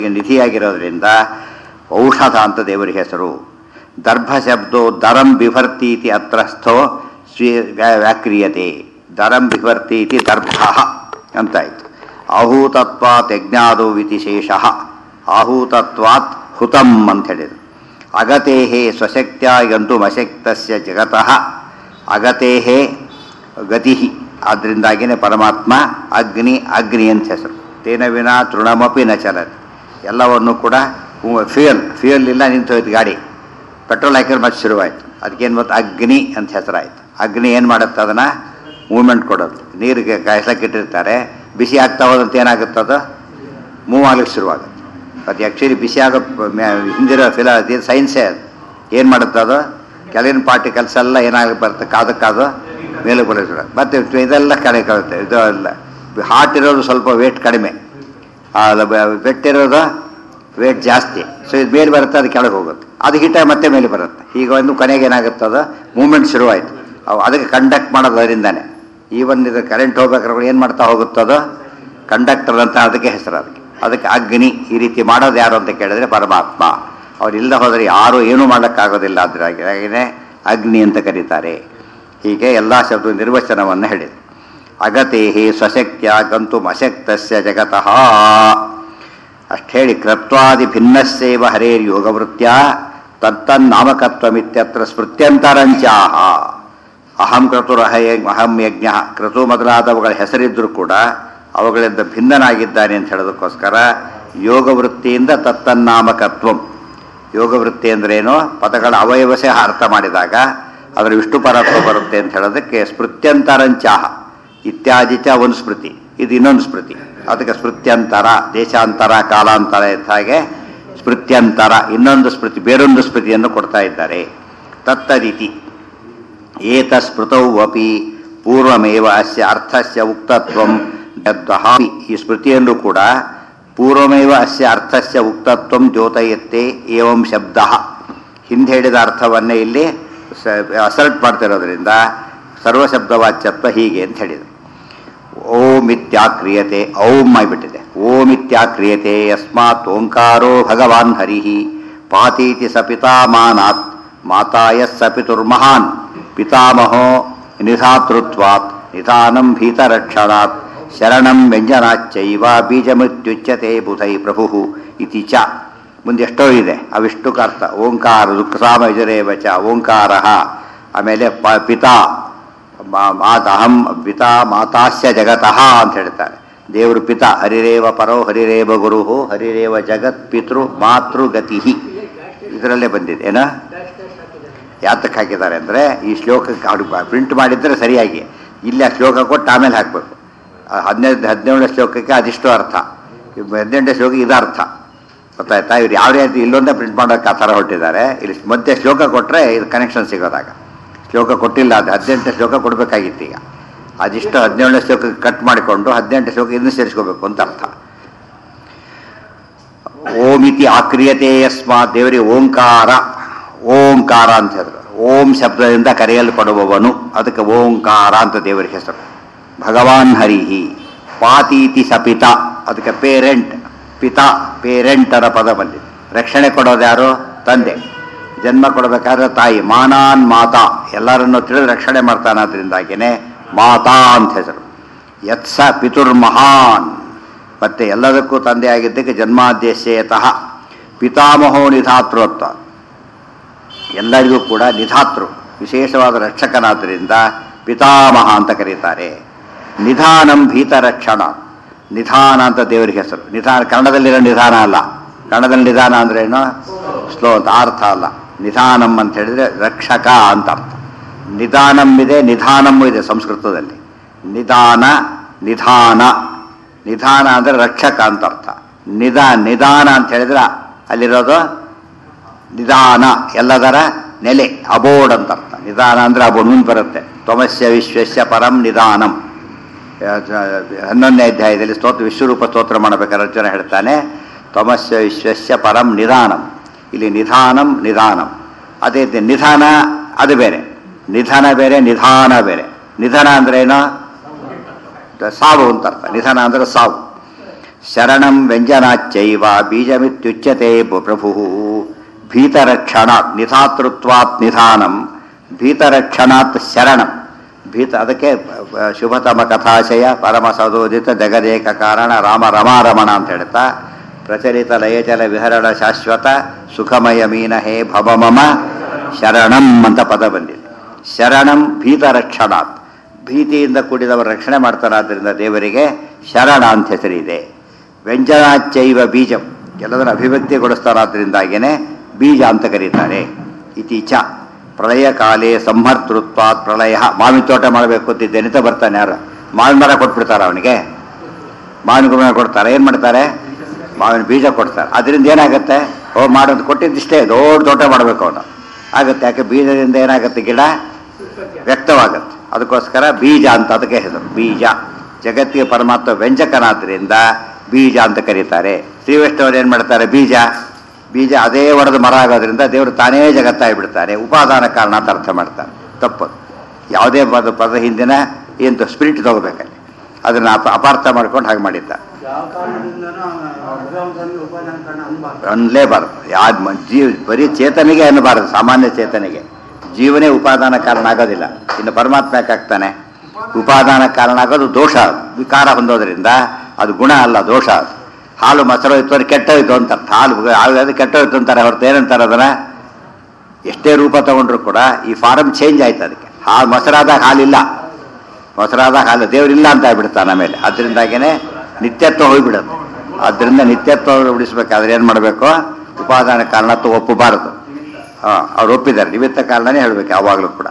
ನಿಧಿಯಾಗಿರೋದ್ರಿಂದ ಔಷಧ ಅಂತ ದೇವರ ಹೆಸರು ದರ್ಭ ಶಬ್ದೋ ದರಂ ಬಿಭರ್ತಿ ಇತಿ ಅತ್ರಸ್ಥೋ ಸ್ವೀ ವ್ಯಾ- ವ್ಯಾಕ್ರಿಯತೆ ದರಂ ಬಿಭರ್ತಿ ಇತಿ ದರ್ಭ ಅಂತಾಯ್ತು ಆಹೂತತ್ವಾತ್ ಯಜ್ಞಾದೋ ವಿತಿಶೇಷ ಆಹೂತತ್ವಾತ್ ಹುತಂ ಅಂತ ಹೇಳಿದ್ರು ಅಗತೇಹೇ ಸ್ವಶಕ್ತಿಯಾಗಂತೂ ಅಶಕ್ತಸ್ಯ ಜಗತಃ ಅಗತೇಹೇ ಗತಿ ಆದ್ದರಿಂದಾಗಿನೇ ಪರಮಾತ್ಮ ಅಗ್ನಿ ಅಗ್ನಿ ಅಂತ ಹೆಸರು ತೇನ ವಿನಾ ತೃಣಮಪಿ ನ ಚಲತ್ ಎಲ್ಲವನ್ನು ಕೂಡ ಫ್ಯೂಯಲ್ ಫ್ಯೂಯಲ್ ಇಲ್ಲ ನಿಂತು ಹೋಯ್ತು ಗಾಡಿ ಪೆಟ್ರೋಲ್ ಹಾಕಿದ್ರೆ ಮತ್ತೆ ಶುರುವಾಯಿತು ಅದಕ್ಕೇನು ಮತ್ತು ಅಗ್ನಿ ಅಂತ ಹೆಸರಾಯಿತು ಅಗ್ನಿ ಏನು ಮಾಡುತ್ತೆ ಅದನ್ನು ಮೂವ್ಮೆಂಟ್ ಕೊಡೋದು ನೀರಿಗೆ ಕಾಯಿಸಕ್ಕೆ ಇಟ್ಟಿರ್ತಾರೆ ಬಿಸಿ ಆಗ್ತಾ ಹೋದಂತೆ ಏನಾಗುತ್ತೆ ಅದು ಮೂವ್ ಆಗ್ಲಿಕ್ಕೆ ಶುರುವಾಗುತ್ತೆ ಅದು ಆ್ಯಕ್ಚುಲಿ ಬಿಸಿ ಆಗೋ ಮ್ಯಾ- ಹಿಂದಿರೋ ಫಿಲ ಇದು ಸೈನ್ಸೇ ಅದು ಏನು ಮಾಡುತ್ತೆ ಅದು ಕೆಳಗಿನ ಪಾರ್ಟಿಕಲ್ಸ್ ಎಲ್ಲ ಏನಾಗಿ ಬರುತ್ತೆ ಕಾದು ಕಾದು ಮೇಲೆ ಬರೋದು ಮತ್ತೆ ಇದೆಲ್ಲ ಕಡೆ ಕಳುತ್ತೆ ಇದು ಎಲ್ಲ ಹಾಟ್ ಇರೋದು ಸ್ವಲ್ಪ ವೇಟ್ ಕಡಿಮೆ ವೆಟ್ ಇರೋದು ವೇಟ್ ಜಾಸ್ತಿ ಸೊ ಇದು ಮೇಲೆ ಬರುತ್ತೆ ಅದು ಕೆಳಗೆ ಹೋಗುತ್ತೆ ಅದು ಹಿಟ್ಟ ಮತ್ತೆ ಮೇಲೆ ಬರುತ್ತೆ ಈಗ ಒಂದು ಕೊನೆಗೆ ಏನಾಗುತ್ತೆ ಅದು ಮೂವ್ಮೆಂಟ್ ಶುರುವಾಯಿತು ಅವು ಅದಕ್ಕೆ ಕಂಡಕ್ಟ್ ಮಾಡೋದು ಅದರಿಂದಾನೆ ಈವನ್ ಇದು ಕರೆಂಟ್ ಹೋಗ್ಬೇಕಾದ್ರೆ ಏನು ಮಾಡ್ತಾ ಹೋಗುತ್ತದು ಕಂಡಕ್ಟರ್ ಅಂತ ಅದಕ್ಕೆ ಹೆಸರು ಅದಕ್ಕೆ ಅದಕ್ಕೆ ಅಗ್ನಿ ಈ ರೀತಿ ಮಾಡೋದು ಯಾರು ಅಂತ ಕೇಳಿದ್ರೆ ಪರಮಾತ್ಮ ಅವ್ರು ಇಲ್ಲದೆ ಹೋದರೆ ಯಾರು ಏನೂ ಮಾಡೋಕ್ಕಾಗೋದಿಲ್ಲ ಅದ್ರಾಗಿನೇ ಅಗ್ನಿ ಅಂತ ಕರೀತಾರೆ ಹೀಗೆ ಎಲ್ಲ ಶಬ್ದ ನಿರ್ವಚನವನ್ನು ಹೇಳಿದೆ ಅಗತೇಹಿ ಸ್ವಶಕ್ತ್ಯ ಗಂತು ಅಶಕ್ತಸ್ಯ ಜಗತಃ ಅಷ್ಟು ಹೇಳಿ ಕೃತ್ವಾದಿ ಭಿನ್ನಸ್ಸೇವ ಹರೇರ್ ಯೋಗವೃತ್ಯ ತತ್ತನ್ನಾಮಕತ್ವಮಿತ್ಯತ್ರ ಸ್ಮೃತ್ಯಂತರಂಚಾಹ ಅಹಂ ಕ್ರತುರಹ ಅಹಂ ಯಜ್ಞ ಕ್ರತು ಮೊದಲಾದವುಗಳ ಹೆಸರಿದ್ದರೂ ಕೂಡ ಅವುಗಳಿಂದ ಭಿನ್ನನಾಗಿದ್ದಾನೆ ಅಂತ ಹೇಳೋದಕ್ಕೋಸ್ಕರ ಯೋಗವೃತ್ತಿಯಿಂದ ತತ್ತನ್ನಾಮಕತ್ವಂ ಯೋಗವೃತ್ತಿ ಅಂದ್ರೇನು ಪದಗಳ ಅವಯವಸೆ ಅರ್ಥ ಮಾಡಿದಾಗ ಅದರ ವಿಷ್ಣು ಪರತ್ವ ಬರುತ್ತೆ ಅಂತ ಹೇಳೋದಕ್ಕೆ ಸ್ಮೃತ್ಯಂತರಂಚಾಹ ಇತ್ಯಾದಿ ಚ ಒಂದು ಸ್ಮೃತಿ ಇದು ಇನ್ನೊಂದು ಸ್ಮೃತಿ ಅದಕ್ಕೆ ಸ್ಮೃತ್ಯಂತರ ದೇಶಾಂತರ ಕಾಲಾಂತರ ಇದ್ದ ಹಾಗೆ ಸ್ಮೃತ್ಯಂತರ ಇನ್ನೊಂದು ಸ್ಮೃತಿ ಬೇರೊಂದು ಸ್ಮೃತಿಯನ್ನು ಕೊಡ್ತಾ ಇದ್ದಾರೆ ತತ್ತದಿತಿ ಏತ ಸ್ಮೃತೌ ಅಪಿ ಪೂರ್ವಮೇವ ಅಸ್ಯ ಅರ್ಥಸ್ಯ ಉಕ್ತತ್ವಂ ಯದ್ವಹ ಈ ಸ್ಮೃತಿಯಲ್ಲೂ ಕೂಡ ಪೂರ್ವಮೇವ ಅಸ್ಯ ಅರ್ಥಸ್ಯ ಉಕ್ತತ್ವಂ ದ್ಯೋತಯತ್ತೆ ಏವಂ ಶಬ್ದ ಹಿಂದೆ ಹೇಳಿದ ಅರ್ಥವನ್ನೇ ಇಲ್ಲಿ ಅಸಲ್ಟ್ ಮಾಡ್ತಿರೋದ್ರಿಂದ ಸರ್ವಶಬ್ದವಾಚ್ಯತ್ವ ಹೀಗೆ ಅಂತ ಹೇಳಿದರು ಓಂ ಇತ್ಯಾಕ್ರಿಯತೆ ಓಂ ಆಗಿಬಿಟ್ಟಿದೆ ಓಂ ಇತ್ಯಾಕ್ರಿಯತೆ ಯಸ್ಮಾತ್ ಓಂಕಾರೋ ಭಗವಾನ್ ಹರಿ ಪಾತೀತಿ ಸ ಪಿತಾಮಾನಾತ್ ಮಾತಾಯ ಸ ಪಿತುರ್ಮಹಾನ್ ಪಿತಾಮಹೋ ನಿಧಾತೃತ್ವಾತ್ ನಿಧಾನಂ ಭೀತರಕ್ಷಣಾತ್ ಶರಣಂ ವ್ಯಂಜನಾಚ್ಚೈವ ಬೀಜಮೃತ್ಯುಚ್ಯತೆ ಬುಧೈ ಪ್ರಭು ಇತಿ ಚ ಮುಂದೆ ಎಷ್ಟೋ ಇದೆ ಅವಿಷ್ಟುಕ ಅರ್ಥ ಓಂಕಾರ ದುಃಖಸಾಮ ಯಜರೇವ ಚ ಓಂಕಾರ ಆಮೇಲೆ ಪ ಪಿತಾ ಮಾ- ಮಾತ ಅಹಂ ಪಿತಾ ಮಾತಾಸ್ಯ ಜಗತಃ ಅಂತ ಹೇಳ್ತಾರೆ ದೇವರು ಪಿತ ಹರಿರೇವ ಪರೋ ಹರಿರೇವ ಗುರು ಹರಿರೇವ ಜಗತ್ ಪಿತೃ ಮಾತೃ ಗತಿ ಇದರಲ್ಲೇ ಬಂದಿದೆ ಏನ ಯಾತಕ್ಕೆ ಹಾಕಿದ್ದಾರೆ ಅಂದರೆ ಈ ಶ್ಲೋಕಕ್ಕೆ ಅವ್ರು ಪ್ರಿಂಟ್ ಮಾಡಿದ್ರೆ ಸರಿಯಾಗಿ ಇಲ್ಲಿ ಆ ಶ್ಲೋಕ ಕೊಟ್ಟು ಆಮೇಲೆ ಹಾಕಬೇಕು ಹದಿನೈದು ಹದಿನೇಳನೇ ಶ್ಲೋಕಕ್ಕೆ ಅದಿಷ್ಟು ಅರ್ಥ ಹದಿನೆಂಟನೇ ಶ್ಲೋಕ ಇದು ಅರ್ಥ ಗೊತ್ತಾಯ್ತಾ ಇವ್ರು ಯಾವ ರೀತಿ ಇಲ್ಲೊಂದೇ ಪ್ರಿಂಟ್ ಮಾಡೋಕೆ ಆ ಥರ ಹೊರಟಿದ್ದಾರೆ ಇಲ್ಲಿ ಮಧ್ಯೆ ಶ್ಲೋಕ ಕೊಟ್ಟರೆ ಇದು ಕನೆಕ್ಷನ್ ಸಿಗೋದಾಗ ಶ್ಲೋಕ ಕೊಟ್ಟಿಲ್ಲ ಅದು ಹದಿನೆಂಟನೇ ಶ್ಲೋಕ ಕೊಡಬೇಕಾಗಿತ್ತು ಈಗ ಅದಿಷ್ಟು ಹದಿನೇಳನೇ ಶ್ಲೋಕ ಕಟ್ ಮಾಡಿಕೊಂಡು ಹದಿನೆಂಟನೇ ಶ್ಲೋಕ ಇನ್ನೂ ಸೇರಿಸ್ಕೋಬೇಕು ಅಂತ ಅರ್ಥ ಓಮಿತಿ ಆಕ್ರಿಯತೆ ಯಸ್ಮಾತ್ ದೇವರಿಗೆ ಓಂಕಾರ ಓಂಕಾರ ಅಂತ ಹೇಳಿದ್ರು ಓಂ ಶಬ್ದದಿಂದ ಕರೆಯಲ್ಪಡುವವನು ಅದಕ್ಕೆ ಓಂಕಾರ ಅಂತ ದೇವರ ಹೆಸರು ಭಗವಾನ್ ಹರಿಹಿ ಪಾತೀತಿ ಸಪಿತ ಅದಕ್ಕೆ ಪೇರೆಂಟ್ ಪಿತಾ ಪೇರೆಂಟರ ಪದ ಬಂದಿದೆ ರಕ್ಷಣೆ ಕೊಡೋದು ಯಾರು ತಂದೆ ಜನ್ಮ ಕೊಡಬೇಕಾದ್ರೆ ತಾಯಿ ಮಾನಾನ್ ಮಾತಾ ಎಲ್ಲರನ್ನು ತಿಳಿದು ರಕ್ಷಣೆ ಮಾಡ್ತಾನಾದ್ರಿಂದಾಗಿನೇ ಮಾತಾ ಅಂತ ಹೆಸರು ಯತ್ಸ ಪಿತುರ್ಮಹಾನ್ ಮತ್ತೆ ಎಲ್ಲದಕ್ಕೂ ತಂದೆ ಆಗಿದ್ದಕ್ಕೆ ಜನ್ಮಾದ್ಯಶೇತಃ ಪಿತಾಮಹೋ ನಿಧಾತೃತ್ವ ಎಲ್ಲರಿಗೂ ಕೂಡ ನಿಧಾತೃ ವಿಶೇಷವಾದ ರಕ್ಷಕನಾದ್ದರಿಂದ ಪಿತಾಮಹ ಅಂತ ಕರೀತಾರೆ ನಿಧಾನಂ ಭೀತರಕ್ಷಣ ನಿಧಾನ ಅಂತ ದೇವರಿಗೆ ಹೆಸರು ನಿಧಾನ ಕನ್ನಡದಲ್ಲಿರೋ ನಿಧಾನ ಅಲ್ಲ ಕನ್ನಡದಲ್ಲಿ ನಿಧಾನ ಅಂದ್ರೇನು ಸ್ಲೋ ಅಂತ ಆ ಅರ್ಥ ಅಲ್ಲ ನಿಧಾನಂ ಅಂತ ಹೇಳಿದ್ರೆ ರಕ್ಷಕ ಅಂತ ಅರ್ಥ ನಿಧಾನಂ ಇದೆ ನಿಧಾನಂ ಇದೆ ಸಂಸ್ಕೃತದಲ್ಲಿ ನಿಧಾನ ನಿಧಾನ ನಿಧಾನ ಅಂದರೆ ರಕ್ಷಕ ಅಂತ ಅರ್ಥ ನಿಧಾ ನಿಧಾನ ಅಂತ ಹೇಳಿದ್ರೆ ಅಲ್ಲಿರೋದು ನಿಧಾನ ಎಲ್ಲದರ ನೆಲೆ ಅಬೋರ್ಡ್ ಅಂತ ಅರ್ಥ ನಿಧಾನ ಅಂದರೆ ಅಬೋರ್ಡ್ ಮುಂದೆ ಬರುತ್ತೆ ತ್ವಮಸ್ಯ ವಿಶ್ವಸ್ಯ ಪರಂ ನಿಧಾನಂ ಹನ್ನೊಂದನೇ ಅಧ್ಯಾಯದಲ್ಲಿ ಸ್ತೋತ್ರ ವಿಶ್ವರೂಪ ಸ್ತೋತ್ರ ಮಾಡಬೇಕಾದ್ರೆ ಅರ್ಜುನ ಹೇಳ್ತಾನೆ ತ್ವಮಸ್ಯ ವಿಶ್ವಸ್ಯ ಪರಂ ನಿಧಾನಂ ಇಲ್ಲಿ ನಿಧಾನಂ ನಿಧಾನಂ ಅದೇ ರೀತಿ ನಿಧಾನ ಅದು ಬೇರೆ ನಿಧಾನ ಬೇರೆ ನಿಧಾನ ಬೇರೆ ನಿಧನ ಅಂದ್ರೆ ಏನು ಸಾವು ಅಂತ ಅರ್ಥ ನಿಧನ ಅಂದ್ರೆ ಸಾವು ಶರಣಂ ವ್ಯಂಜನಾಚ್ಚೈವ ಬೀಜಮಿತ್ಯುಚ್ಯತೆ ಪ್ರಭು ಭೀತರಕ್ಷಣಾತ್ ನಿಧಾತೃತ್ವಾತ್ ನಿಧಾನಂ ಭೀತರಕ್ಷಣಾತ್ ಶರಣಂ ಭೀತ ಅದಕ್ಕೆ ಆ, ಶುಭತಮ ಕಥಾಶಯ ಪರಮ ಸದೋದಿತ ಜಗದೇಕ ಕಾರಣ ರಾಮ ರಮಾರಮಣ ಅಂತ ಹೇಳ್ತಾ ಪ್ರಚಲಿತ ಲಯಚಲ ವಿಹರಣ ಶಾಶ್ವತ ಸುಖಮಯ ಮೀನ ಹೇ ಭವಮಮ ಶರಣಂ ಅಂತ ಪದ ಬಂದಿದೆ ಶರಣಂ ಭೀತರಕ್ಷಣಾತ್ ಭೀತಿಯಿಂದ ಕೂಡಿದವರು ರಕ್ಷಣೆ ಮಾಡ್ತಾರಾದ್ರಿಂದ ದೇವರಿಗೆ ಶರಣ ಅಂತ ಹೆಸರಿದೆ ವ್ಯಂಜನಾಚೈವ ಬೀಜಂ ಎಲ್ಲದರ ಅಭಿವ್ಯಕ್ತಿಗೊಳಿಸ್ತಾರಾದ್ರಿಂದಾಗೇನೆ ಬೀಜ ಅಂತ ಕರೀತಾರೆ ಇತಿ ಚ ಪ್ರಳಯ ಕಾಲೇ ಸಂಹರ್ತೃತ್ವಾತ್ ಪ್ರಳಯ ಮಾವಿನ ತೋಟ ಮಾಡಬೇಕು ಅಂತಿದ್ದೇನೆ ಅಂತ ಬರ್ತಾನೆ ಯಾರು ಮಾವಿನ ಮರ ಕೊಟ್ಬಿಡ್ತಾರ ಅವನಿಗೆ ಮಾವಿನ ಮರ ಕೊಡ್ತಾರೆ ಏನು ಮಾಡ್ತಾರೆ ಮಾವಿನ ಬೀಜ ಕೊಡ್ತಾರೆ ಅದರಿಂದ ಏನಾಗುತ್ತೆ ಓ ಮಾಡೋದು ಕೊಟ್ಟಿದ್ದಿಷ್ಟೇ ದೊಡ್ಡ ತೋಟ ಮಾಡಬೇಕು ಅವನು ಆಗುತ್ತೆ ಯಾಕೆ ಬೀಜದಿಂದ ಏನಾಗುತ್ತೆ ಗಿಡ ವ್ಯಕ್ತವಾಗುತ್ತೆ ಅದಕ್ಕೋಸ್ಕರ ಬೀಜ ಅಂತ ಅದಕ್ಕೆ ಹೆಸರು ಬೀಜ ಜಗತ್ತಿಗೆ ಪರಮಾತ್ಮ ವ್ಯಂಜಕನಾದ್ರಿಂದ ಬೀಜ ಅಂತ ಕರೀತಾರೆ ಶ್ರೀ ವೈಷ್ಣವರು ಏನು ಮಾಡ್ತಾರೆ ಬೀಜ ಬೀಜ ಅದೇ ಒಡೆದು ಮರ ಆಗೋದ್ರಿಂದ ದೇವರು ತಾನೇ ಜಗತ್ತಾಗಿ ಬಿಡ್ತಾರೆ ಉಪಾದಾನ ಕಾರಣ ಅಂತ ಅರ್ಥ ಮಾಡ್ತಾರೆ ತಪ್ಪು ಯಾವುದೇ ಪದ ಪದ ಹಿಂದಿನ ಏನು ಸ್ಪಿರಿಟ್ ತಗೋಬೇಕಲ್ಲಿ ಅದನ್ನು ಅಪ ಅಪಾರ್ಥ ಮಾಡ್ಕೊಂಡು ಹಾಗೆ ಮಾಡಿದ್ದ ಯಾವ ಕಾರಣದಿಂದನೂ ಭಗವಂತನಿಗೆ ಉಪಾದಾನ ಕಾರಣ ಅನ್ಬಾರ್ದು ಅನ್ಲೇಬಾರದು ಯಾವ್ದು ಮ- ಜೀವ ಬರೀ ಚೇತನಿಗೆ ಅನ್ನಬಾರದು ಸಾಮಾನ್ಯ ಚೇತನಿಗೆ ಜೀವನೇ ಉಪಾದಾನ ಕಾರಣ ಆಗೋದಿಲ್ಲ ಇನ್ನು ಪರಮಾತ್ಮ ಯಾಕಾಗ್ತಾನೆ ಉಪಾದಾನ ಕಾರಣ ಆಗೋದು ದೋಷ ಅದು. ವಿಕಾರ ಹೊಂದೋದ್ರಿಂದ ಅದು ಗುಣ ಅಲ್ಲ ದೋಷ ಅದು ಹಾಲು ಮೊಸರು ಹೋಯ್ತು ಅಂದ್ರೆ ಕೆಟ್ಟೋಯ್ತು ಅಂತ ಅರ್ಥ. ಹಾಲು ಹಾಲು ಕೆಟ್ಟೋಯ್ತು ಅಂತಾರೆ ಹೊರತು ಏನಂತಾರೆ ಅದನ್ನ ಎಷ್ಟೇ ರೂಪ ತಗೊಂಡ್ರು ಕೂಡ ಈ ಫಾರಮ್ ಚೇಂಜ್ ಆಯ್ತು ಅದಕ್ಕೆ ಹಾಲು ಮೊಸರಾದಾಗ ಹಾಲಿಲ್ಲ ಮೊಸರಾದಾಗ ಹಾಲು ದೇವರಿಲ್ಲ ಅಂತ ಆಗ್ಬಿಡ್ತಾನೆ ಆಮೇಲೆ ಅದರಿಂದಾಗೇನೆ ನಿತ್ಯತ್ವ ಹೋಗ್ಬಿಡೋದು ಆದ್ದರಿಂದ ನಿತ್ಯತ್ವ ಉಳಿಸ್ಬೇಕಾದ್ರೆ ಏನು ಮಾಡಬೇಕು ಉಪಾದಾನ ಕಾರಣತ್ವ ಒಪ್ಪಬಾರದು ಹಾಂ ಅವ್ರು ಒಪ್ಪಿದ್ದಾರೆ ನಿಮಿತ್ತ ಕಾರಣನೇ ಹೇಳ್ಬೇಕು ಯಾವಾಗಲೂ ಕೂಡ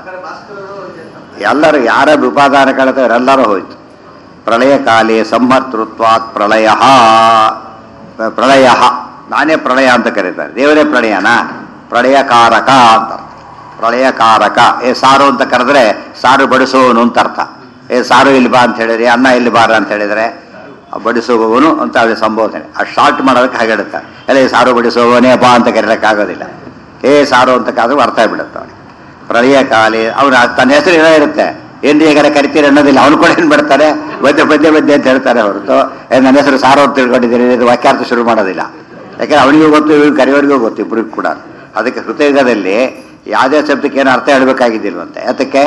ಎಲ್ಲರೂ ಯಾರ ಉಪಾದಾನ ಕಾಣುತ್ತವ್ರು ಎಲ್ಲರೂ ಹೋಯ್ತು ಪ್ರಳಯ ಕಾಲೇ ಸಂಹರ್ತೃತ್ವಾತ್ ಪ್ರಳಯ ಪ್ರಳಯ ನಾನೇ ಪ್ರಳಯ ಅಂತ ಕರೀತಾರೆ ದೇವರೇ ಪ್ರಳಯನ ಪ್ರಳಯಕಾರಕ ಅಂತ ಅರ್ಥ. ಪ್ರಳಯಕಾರಕ ಏ ಸಾರು ಅಂತ ಕರೆದ್ರೆ ಸಾರು ಬಡಿಸುವವನು ಅಂತ ಅರ್ಥ ಏ ಸಾರು ಇಲ್ಲಿ ಬಾ ಅಂತ ಹೇಳಿದ್ರೆ ಅನ್ನ ಇಲ್ಲಿ ಬಾರ ಅಂತ ಹೇಳಿದ್ರೆ ಆ ಬಡಿಸುವವನು ಅಂತ ಅವಳಿ ಸಂಬೋಧನೆ ಆ ಶಾರ್ಟ್ ಮಾಡೋದಕ್ಕೆ ಹಾಗೆ ಹೇಳುತ್ತಾರೆ ಎಲ್ಲ ಈ ಸಾರು ಬಡಿಸುವವನೇ ಬಾ ಅಂತ ಕರೀಲಿಕ್ಕಾಗೋದಿಲ್ಲ ಏ ಸಾರು ಅಂತ ಕಾದ್ರೂ ಅರ್ಥ ಆಗ್ಬಿಡುತ್ತೆ ಅವನಿಗೆ ಪ್ರಳಯ ಕಾಲೇ ಅವನು ತನ್ನ ಹೆಸರು ಏನೋ ಇರುತ್ತೆ ಏನ್ರಿ ಹೇಗಾರೆ ಕರಿತೀರಿ ಅನ್ನೋದಿಲ್ಲ ಅವನು ಕೂಡ ಏನು ಮಾಡ್ತಾರೆ ಮಧ್ಯೆ ಮಧ್ಯೆ ಮಧ್ಯೆ ಅಂತ ಹೇಳ್ತಾರೆ ಹೊರತು ಏ ನನ್ನ ಹೆಸರು ಸಾರು ಅಂತ ತಿಳ್ಕೊಂಡಿದ್ದೀನಿ ಇದು ವಾಕ್ಯಾರ್ಥ ಶುರು ಮಾಡೋದಿಲ್ಲ ಯಾಕಂದ್ರೆ ಅವನಿಗೂ ಗೊತ್ತು ಇವನು ಕರೆಯೋರಿಗೂ ಗೊತ್ತು ಇಬ್ಬರಿಗೂ ಕೂಡ ಅದಕ್ಕೆ ಹೃದಯದಲ್ಲಿ ಯಾವುದೇ ಶಬ್ದಕ್ಕೆ ಏನು ಅರ್ಥ ಹೇಳಬೇಕಾಗಿದ್ದಿಲ್ವಂತೆ ಅದಕ್ಕೆ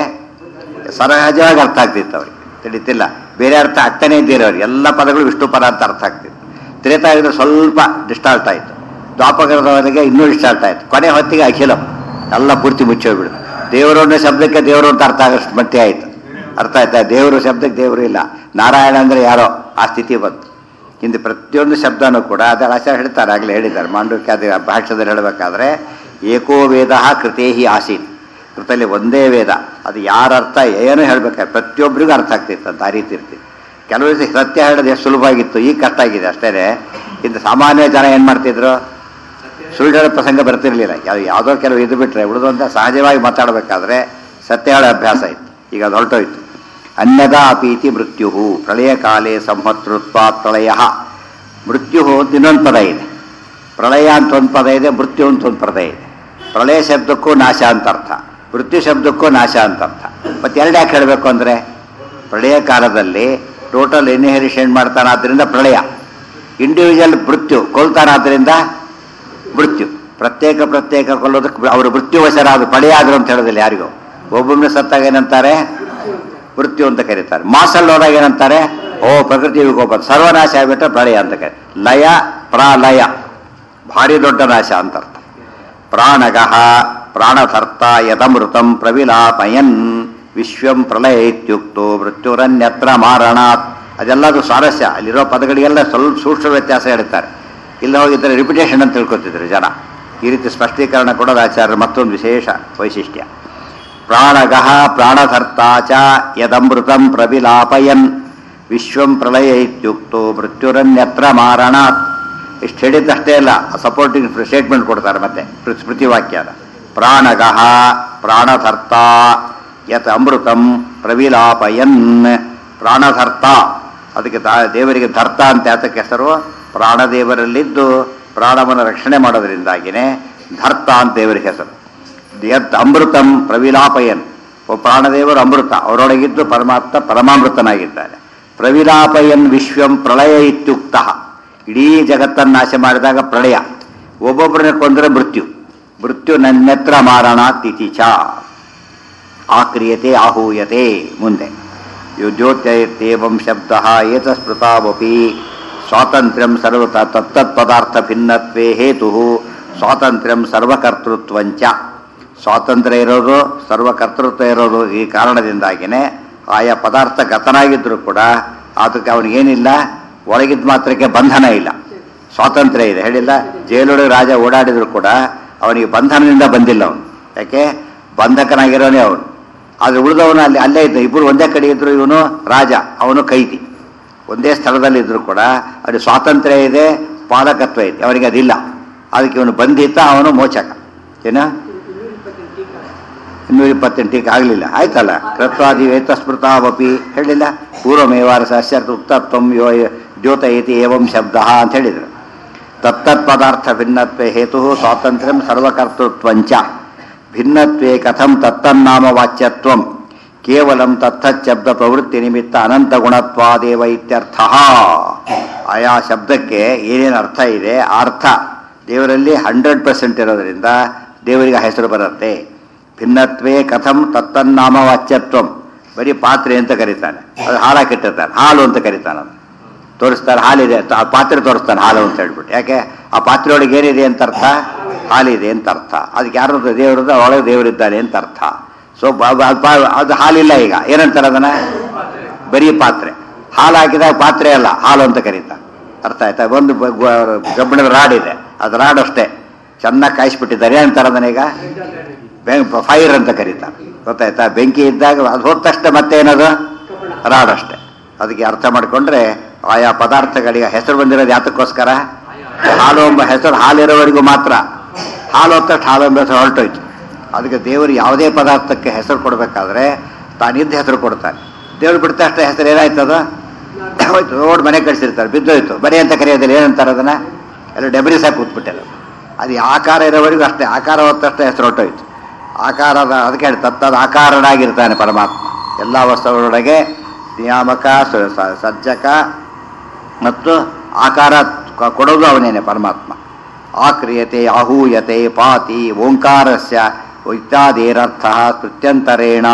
ಸಹಜವಾಗಿ ಅರ್ಥ ಆಗ್ತಿತ್ತು ಅವ್ರಿಗೆ ತಿಳಿತಿಲ್ಲ ಬೇರೆ ಅರ್ಥ ಆಗ್ತಾನೆ ಇದ್ದೀರಿ ಅವ್ರಿಗೆ ಎಲ್ಲ ಪದಗಳು ವಿಷ್ಣು ಪದ ಅಂತ ಅರ್ಥ ಆಗ್ತಿತ್ತು ತ್ರೇತಾಯುಧ ಸ್ವಲ್ಪ ಡಿಸ್ಟಾರ್ಟ್ ಆಯಿತು ದ್ವಾಪಕರದವರೆಗೆ ಇನ್ನೂ ಡಿಸ್ಟಾರ್ಟ್ ಆಯಿತು ಕೊನೆ ಹೊತ್ತಿಗೆ ಅಖಿಲಂ ಎಲ್ಲ ಪೂರ್ತಿ ಮುಚ್ಚೋಗ್ಬಿಡು ದೇವರು ಅನ್ನೋ ಶಬ್ದಕ್ಕೆ ದೇವರು ಅಂತ ಅರ್ಥ ಆಗೋಷ್ಟು ಮಟ್ಟೆ ಆಯಿತು ಅರ್ಥ ಆಯ್ತಾ ದೇವರು ಶಬ್ದಕ್ಕೆ ದೇವರು ಇಲ್ಲ ನಾರಾಯಣ ಅಂದರೆ ಯಾರೋ ಆ ಸ್ಥಿತಿ ಬಂತು ಹಿಂದೆ ಪ್ರತಿಯೊಂದು ಶಬ್ದನೂ ಕೂಡ ಅದರ ಆಚಾರ ಹೇಳ್ತಾರೆ ಆಗಲೇ ಹೇಳಿದ್ದಾರೆ ಮಾಂಡವ್ಯ ಅದು ಭಾಷ್ಯದಲ್ಲಿ ಹೇಳಬೇಕಾದ್ರೆ ಏಕೋ ವೇದ ಕೃತೇಹಿ ಆಸೀತ್ ಕೃತಲ್ಲಿ ಒಂದೇ ವೇದ ಅದು ಯಾರ ಅರ್ಥ ಏನು ಹೇಳ್ಬೇಕಾದ್ರೆ ಪ್ರತಿಯೊಬ್ಬರಿಗೂ ಅರ್ಥ ಆಗ್ತಿತ್ತು ಅಂತ ಆ ರೀತಿ ಇರ್ತಿತ್ತು ಕೆಲವು ದಿವಸ ಸತ್ಯ ಹೇಳೋದು ಎಷ್ಟು ಸುಲಭ ಆಗಿತ್ತು ಈಗ ಕಷ್ಟ ಆಗಿದೆ ಅಷ್ಟೇ ಇಂದು ಸಾಮಾನ್ಯ ಜನ ಏನು ಮಾಡ್ತಿದ್ರು ಸುಳ್ಳು ಹೇಳೋ ಪ್ರಸಂಗ ಬರ್ತಿರ್ಲಿಲ್ಲ ಯಾವ ಯಾವುದೋ ಕೆಲವು ಇದು ಬಿಟ್ಟರೆ ಉಳಿದಂತ ಸಹಜವಾಗಿ ಮಾತಾಡಬೇಕಾದ್ರೆ ಸತ್ಯ ಹೇಳೋ ಅಭ್ಯಾಸ ಇತ್ತು ಈಗ ಅದು ಹೊರಟೋಯ್ತು ಅನ್ಯದಾ ಅಪೀತಿ ಮೃತ್ಯು ಪ್ರಳಯ ಕಾಲೇ ಸಂಹತೃತ್ವ ಪ್ರಳಯ ಮೃತ್ಯು ಅಂತ ಇನ್ನೊಂದು ಪದ ಇದೆ ಪ್ರಳಯ ಅಂತ ಒಂದು ಪದ ಇದೆ ಮೃತ್ಯು ಅಂತ ಒಂದು ಪದ ಇದೆ ಪ್ರಳಯ ಶಬ್ದಕ್ಕೂ ನಾಶ ಅಂತ ಅರ್ಥ ಮೃತ್ಯು ಶಬ್ದಕ್ಕೂ ನಾಶ ಅಂತ ಅರ್ಥ ಮತ್ತೆ ಎರಡು ಯಾಕೆ ಹೇಳಬೇಕು ಅಂದರೆ ಪ್ರಳಯ ಕಾಲದಲ್ಲಿ ಟೋಟಲ್ ಇನ್ಹೆರಿಷನ್ ಮಾಡ್ತಾನಾದ್ರಿಂದ ಪ್ರಳಯ ಇಂಡಿವಿಜುವಲ್ ಮೃತ್ಯು ಕೊಲ್ತಾನಾದ್ರಿಂದ ಮೃತ್ಯು ಪ್ರತ್ಯೇಕ ಪ್ರತ್ಯೇಕ ಕೊಲ್ಲೋದಕ್ಕೆ ಅವರು ಮೃತ್ಯುವಶರಾದ ಪ್ರಳಯ ಆದ್ರು ಅಂತ ಹೇಳೋದಿಲ್ಲ ಯಾರಿಗೂ ಒಬ್ಬೊಬ್ಬನೇ ಸತ್ತಾಗ ಏನಂತಾರೆ ಮೃತ್ಯು ಅಂತ ಕರೀತಾರೆ ಮಾಸಲ್ಲಿ ಹೋದಾಗ ಏನಂತಾರೆ ಓ ಪ್ರಕೃತಿ ವಿಕೋಪ ಸರ್ವನಾಶ ಆಗ್ಬಿಟ್ರೆ ಪ್ರಳಯ ಅಂತ ಕರೀತಾರೆ ಲಯ ಪ್ರಾಲಯ ಭಾರಿ ದೊಡ್ಡ ನಾಶ ಅಂತ ಅರ್ಥ ಪ್ರಾಣಗಃ ಪ್ರಾಣಧರ್ತ ಯದಮೃತಂ ಪ್ರವಿಲಾಪಯನ್ ವಿಶ್ವಂ ಪ್ರಳಯ ಇತ್ಯುಕ್ತೋ ಮೃತ್ಯುರನ್ಯತ್ರ ಮಾರಣಾತ್ ಅದೆಲ್ಲದು ಸ್ವಾರಸ್ಯ ಅಲ್ಲಿರೋ ಪದಗಳಿಗೆಲ್ಲ ಸ್ವಲ್ಪ ಸೂಕ್ಷ್ಮ ವ್ಯತ್ಯಾಸ ಹೇಳ್ತಾರೆ ಇಲ್ಲ ಹೋಗಿದ್ದರೆ ರಿಪಿಟೇಷನ್ ಅಂತ ತಿಳ್ಕೊತಿದ್ರು ಜನ ಈ ರೀತಿ ಸ್ಪಷ್ಟೀಕರಣ ಕೊಡೋದು ಆಚಾರ್ಯರ ಮತ್ತೊಂದು ವಿಶೇಷ ವೈಶಿಷ್ಟ್ಯ ಪ್ರಾಣಗಃ ಪ್ರಾಣಧರ್ತ ಚ ಯದಮೃತಂ ಪ್ರವಿಲಾಪಯನ್ ವಿಶ್ವಂ ಪ್ರಳಯ ಇತ್ಯುಕ್ತೋ ಮೃತ್ಯುರನ್ಯತ್ರ ಮಾರಣಾತ್ ಇಷ್ಟು ಹೇಳಿದ್ದಷ್ಟೇ ಅಲ್ಲ ಸಪೋರ್ಟಿಂಗ್ ಸ್ಟೇಟ್ಮೆಂಟ್ ಕೊಡ್ತಾರೆ ಮತ್ತೆ ಸ್ಮೃ- ಸ್ಮೃತಿ ವಾಕ್ಯದ ಪ್ರಾಣಗಃ ಪ್ರಾಣಧರ್ತ ಯತ್ ಅಮೃತಂ ಪ್ರವಿಲಾಪಯನ್ ಪ್ರಾಣಧರ್ತ ಅದಕ್ಕೆ ತಾ- ದೇವರಿಗೆ ಧರ್ತ ಅಂತ ಯಾತಕ್ಕೆ ಹೆಸರು ಪ್ರಾಣದೇವರಲ್ಲಿದ್ದು ಪ್ರಾಣವನ್ನು ರಕ್ಷಣೆ ಮಾಡೋದ್ರಿಂದಾಗಿನೇ ಧರ್ತ ಅಂತ ದೇವರಿಗೆ ಹೆಸರು ಯತ್ ಅಮೃತಂ ಪ್ರವಿಲಾಪಯನ್ ಒಬ್ಬ ಪ್ರಾಣದೇವರು ಅಮೃತ ಅವರೊಳಗಿದ್ದು ಪರಮಾತ್ಮ ಪರಮಾಮೃತನಾಗಿದ್ದಾನೆ ಪ್ರವಿಲಾಪಯನ್ ವಿಶ್ವಂ ಪ್ರಳಯ ಇತ್ಯುಕ್ತ ಇಡೀ ಜಗತ್ತನ್ನು ನಾಶ ಮಾಡಿದಾಗ ಪ್ರಳಯ ಒಬ್ಬೊಬ್ಬರನ್ನ ಕೊಂದರೆ ಮೃತ್ಯು ಮೃತ್ಯು ನನ್ನೆತ್ರ ಮಾರಣ ತಿಥಿಚ ಆಕ್ರಿಯತೆ ಆಹೂಯತೆ ಮುಂದೆ ಯುಜ್ಯೋತ್ಯೇವಂ ಶಬ್ದ ಏತಸ್ಮೃತಾವಪಿ ಸ್ವಾತಂತ್ರ್ಯಂ ಸರ್ವ ತತ್ತತ್ ಪದಾರ್ಥ ಭಿನ್ನತ್ವೇ ಹೇತು ಸ್ವಾತಂತ್ರ್ಯಂ ಸರ್ವಕರ್ತೃತ್ವಂಚ ಸ್ವಾತಂತ್ರ್ಯ ಇರೋದು ಸರ್ವಕರ್ತೃತ್ವ ಇರೋದು ಈ ಕಾರಣದಿಂದಾಗಿನೇ ಆಯಾ ಪದಾರ್ಥ ಗತನಾಗಿದ್ದರೂ ಕೂಡ ಅದಕ್ಕೆ ಅವನಿಗೇನಿಲ್ಲ ಒಳಗಿದ್ದ ಮಾತ್ರಕ್ಕೆ ಬಂಧನ ಇಲ್ಲ ಸ್ವಾತಂತ್ರ್ಯ ಇದೆ ಹೇಳಿಲ್ಲ ಜೈಲೊಳಗೆ ರಾಜ ಓಡಾಡಿದ್ರು ಕೂಡ ಅವನಿಗೆ ಬಂಧನದಿಂದ ಬಂದಿಲ್ಲ ಅವನು ಯಾಕೆ ಬಂಧಕನಾಗಿರೋನೇ ಅವನು ಆದ್ರೆ ಉಳಿದವನು ಅಲ್ಲಿ ಅಲ್ಲೇ ಇದ್ದ ಇಬ್ಬರು ಒಂದೇ ಕಡೆ ಇದ್ರು ಇವನು ರಾಜ ಅವನು ಕೈದಿ ಒಂದೇ ಸ್ಥಳದಲ್ಲಿ ಇದ್ರು ಕೂಡ ಅವನಿಗೆ ಸ್ವಾತಂತ್ರ್ಯ ಇದೆ ಪಾಲಕತ್ವ ಇದೆ ಅವನಿಗೆ ಅದಿಲ್ಲ ಅದಕ್ಕೆ ಇವನು ಬಂಧಿತ ಅವನು ಮೋಚಕ ಏನ ಇನ್ನೂರ ಇಪ್ಪತ್ತೆಂಟು ಟೀಕೆ ಆಗಲಿಲ್ಲ ಆಯ್ತಲ್ಲ ಕೃತ್ವಾದಿ ವೇತಸ್ಮೃತಾವಪಿ ಹೇಳಿಲ್ಲ ಪೂರ್ವಮೇವಾರ ಸಸ್ಯರ್ಥ ಉಕ್ತತ್ವಂ ಯೋ ದ್ಯೋತಯತಿ ಏವಂ ಶಬ್ದ ಅಂತ ಹೇಳಿದರು ತತ್ತತ್ ಪದಾರ್ಥ ಭಿನ್ನತ್ವೇ ಹೇತು ಸ್ವಾತಂತ್ರ್ಯಂ ಸರ್ವಕರ್ತೃತ್ವಂಚ ಭಿನ್ನತ್ವೇ ಕಥಂ ತತ್ತನ್ನಾಮ ವಾಚ್ಯತ್ವಂ ಕೇವಲಂ ತತ್ತಚ್ಛಬ್ದ ಪ್ರವೃತ್ತಿ ನಿಮಿತ್ತ ಅನಂತ ಗುಣತ್ವಾದೇವ ಇತ್ಯರ್ಥ ಆಯಾ ಶಬ್ದಕ್ಕೆ ಏನೇನು ಅರ್ಥ ಇದೆ ಆ ಅರ್ಥ ದೇವರಲ್ಲಿ ಹಂಡ್ರೆಡ್ ಪರ್ಸೆಂಟ್ ಇರೋದರಿಂದ ದೇವರಿಗೆ ಆ ಹೆಸರು ಬರುತ್ತೆ ಭಿನ್ನತ್ವೇ ಕಥಂ ತತ್ತನ್ನಾಮ ವಾಚ್ಯತ್ವಂ ಬರೀ ಪಾತ್ರೆ ಅಂತ ಕರೀತಾನೆ ಅದು ಹಾಲಾಕಿಟ್ಟಿರ್ತಾನೆ ಹಾಲು ಅಂತ ಕರೀತಾನೆ ಅದು ತೋರಿಸ್ತಾರೆ ಹಾಲಿದೆ ಆ ಪಾತ್ರೆ ತೋರಿಸ್ತಾನೆ ಹಾಲು ಅಂತ ಹೇಳ್ಬಿಟ್ಟು ಯಾಕೆ ಆ ಪಾತ್ರೆಯೊಳಗೆ ಏನಿದೆ ಅಂತ ಅರ್ಥ ಹಾಲಿದೆ ಅಂತ ಅರ್ಥ ಅದಕ್ಕೆ ಯಾರು ದೇವರದ ಒಳಗೆ ದೇವರಿದ್ದಾನೆ ಅಂತ ಅರ್ಥ ಸೊ ಅದು ಹಾಲಿಲ್ಲ ಈಗ ಏನಂತಾರೆ ಅದನ್ನ ಬರೀ ಪಾತ್ರೆ ಹಾಲು ಹಾಕಿದಾಗ ಪಾತ್ರೆ ಅಲ್ಲ ಹಾಲು ಅಂತ ಕರೀತಾ ಅರ್ಥ ಆಯ್ತಾ ಒಂದು ಬ- ಗ- ಕಬ್ಬಿಣದ ರಾಡ್ ಇದೆ ಅದು ರಾಡ್ ಅಷ್ಟೇ ಚೆನ್ನಾಗಿ ಕಾಯಿಸ್ಬಿಟ್ಟಿದ್ದಾರೆ ಏನಂತಾರೆ ಅದನ್ನ ಈಗ ಫೈರ್ ಅಂತ ಕರೀತಾರೆ ಗೊತ್ತಾಯ್ತಾ ಬೆಂಕಿ ಇದ್ದಾಗ ಅದು ಹೋದ ತಕ್ಷಣ ಮತ್ತೆ ಏನದು ರಾಡ್ ಅಷ್ಟೇ ಅದಕ್ಕೆ ಅರ್ಥ ಮಾಡಿಕೊಂಡ್ರೆ ಆಯಾ ಪದಾರ್ಥಗಳಿಗೆ ಹೆಸರು ಬಂದಿರೋದು ಯಾತಕ್ಕೋಸ್ಕರ ಹಾಲು ಎಂಬ ಹೆಸರು ಹಾಲಿರೋವರೆಗೂ ಮಾತ್ರ ಹಾಲು ಹೊತ್ತ ಹಾಲು ಎಂಬ ಹೆಸರು ಹೊರಟೋಯ್ತು ಅದಕ್ಕೆ ದೇವರು ಯಾವುದೇ ಪದಾರ್ಥಕ್ಕೆ ಹೆಸರು ಕೊಡಬೇಕಾದ್ರೆ ತಾನಿದ್ದ ಹೆಸರು ಕೊಡ್ತಾನೆ ದೇವ್ರು ಬಿಡ್ತ ಅಷ್ಟೇ ಹೆಸರು ಏನಾಯ್ತದ ಹೋಯ್ತು ರೋಡ್ ಮನೆ ಕಳಿಸಿರ್ತಾರೆ ಬಿದ್ದೋಯ್ತು ಬರೀ ಅಂತ ಕರೆಯೋದಿಲ್ಲ ಏನಂತಾರೆ ಅದನ್ನ ಎಲ್ಲ ಡೆಬ್ರಿ ಸಾಕು ಕೂತ್ಬಿಟ್ಟೆಲ್ಲ ಅದು ಆಕಾರ ಇರೋವರೆಗೂ ಅಷ್ಟೇ ಆಕಾರ ಹೊತ್ತಷ್ಟೇ ಹೆಸರು ಹೊರಟೋಯ್ತು ಆಕಾರದ ಅದಕ್ಕೆ ಹೇಳಿ ತತ್ತದ ಆಕಾರನಾಗಿರ್ತಾನೆ ಪರಮಾತ್ಮ ಎಲ್ಲ ವಸ್ತುಗಳೊಳಗೆ ನಿಯಾಮಕ ಸ- ಸ- ಸಜ್ಜಕ ಮತ್ತು ಆಕಾರ ಕ- ಕೊಡೋದು ಅವನೇನೆ ಪರಮಾತ್ಮ ಆಕ್ರಿಯತೆ ಆಹೂಯತೆ ಪಾತಿ ಓಂಕಾರಸ್ಯ ಇತ್ಯಾದಿರರ್ಥ ಕೃತ್ಯಂತರೇಣ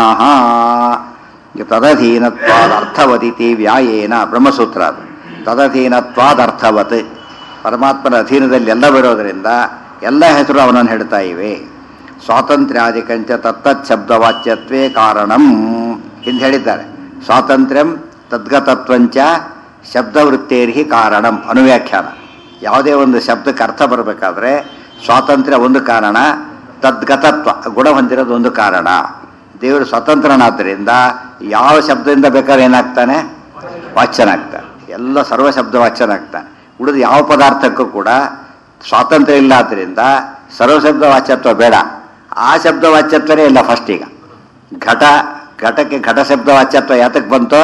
ತದಧೀನತ್ವಾದ ಅರ್ಥವದಿತಿ ವ್ಯಾಯೇನ ಬ್ರಹ್ಮಸೂತ್ರ ಅದು ತದಧೀನತ್ವಾದರ್ಥವತ್ ಪರಮಾತ್ಮನ ಅಧೀನದಲ್ಲಿ ಎಲ್ಲ ಬರೋದರಿಂದ ಎಲ್ಲ ಹೆಸರು ಅವನನ್ನು ಹೇಳ್ತಾ ಇವೆ ಸ್ವಾತಂತ್ರ್ಯಾದಿಕಂಚ ತತ್ತಚ್ಛಬ್ದವಾಚ್ಯತ್ವೇ ಕಾರಣಂ ಹಿಂದೆ ಹೇಳಿದ್ದಾರೆ ಸ್ವಾತಂತ್ರ್ಯಂ ತದ್ಗತತ್ವಂಚ ಶಬ್ದವೃತ್ತೇರ್ಹಿ ಕಾರಣಂ ಅನುವ್ಯಾಖ್ಯಾನ ಯಾವುದೇ ಒಂದು ಶಬ್ದಕ್ಕೆ ಅರ್ಥ ಬರಬೇಕಾದ್ರೆ ಸ್ವಾತಂತ್ರ್ಯ ಒಂದು ಕಾರಣ ತದ್ಗತತ್ವ ಗುಣ ಹೊಂದಿರೋದು ಒಂದು ಕಾರಣ ದೇವರು ಸ್ವತಂತ್ರನಾದ್ದರಿಂದ ಯಾವ ಶಬ್ದದಿಂದ ಬೇಕಾದ್ರೆ ಏನಾಗ್ತಾನೆ ವಾಚ್ಯನಾಗ್ತಾನೆ ಎಲ್ಲ ಸರ್ವ ಶಬ್ದ ವಾಚ್ಯನಾಗ್ತಾನೆ ಉಳಿದ ಯಾವ ಪದಾರ್ಥಕ್ಕೂ ಕೂಡ ಸ್ವಾತಂತ್ರ್ಯ ಇಲ್ಲ ಆದ್ದರಿಂದ ಸರ್ವಶಬ್ದ ವಾಚ್ಯತ್ವ ಬೇಡ ಆ ಶಬ್ದ ವಾಚ್ಯತ್ವನೇ ಇಲ್ಲ ಫಸ್ಟ್ ಈಗ ಘಟ ಘಟಕ್ಕೆ ಘಟ ಶಬ್ದ ವಾಚ್ಯತ್ವ ಯಾತಕ್ಕೆ ಬಂತು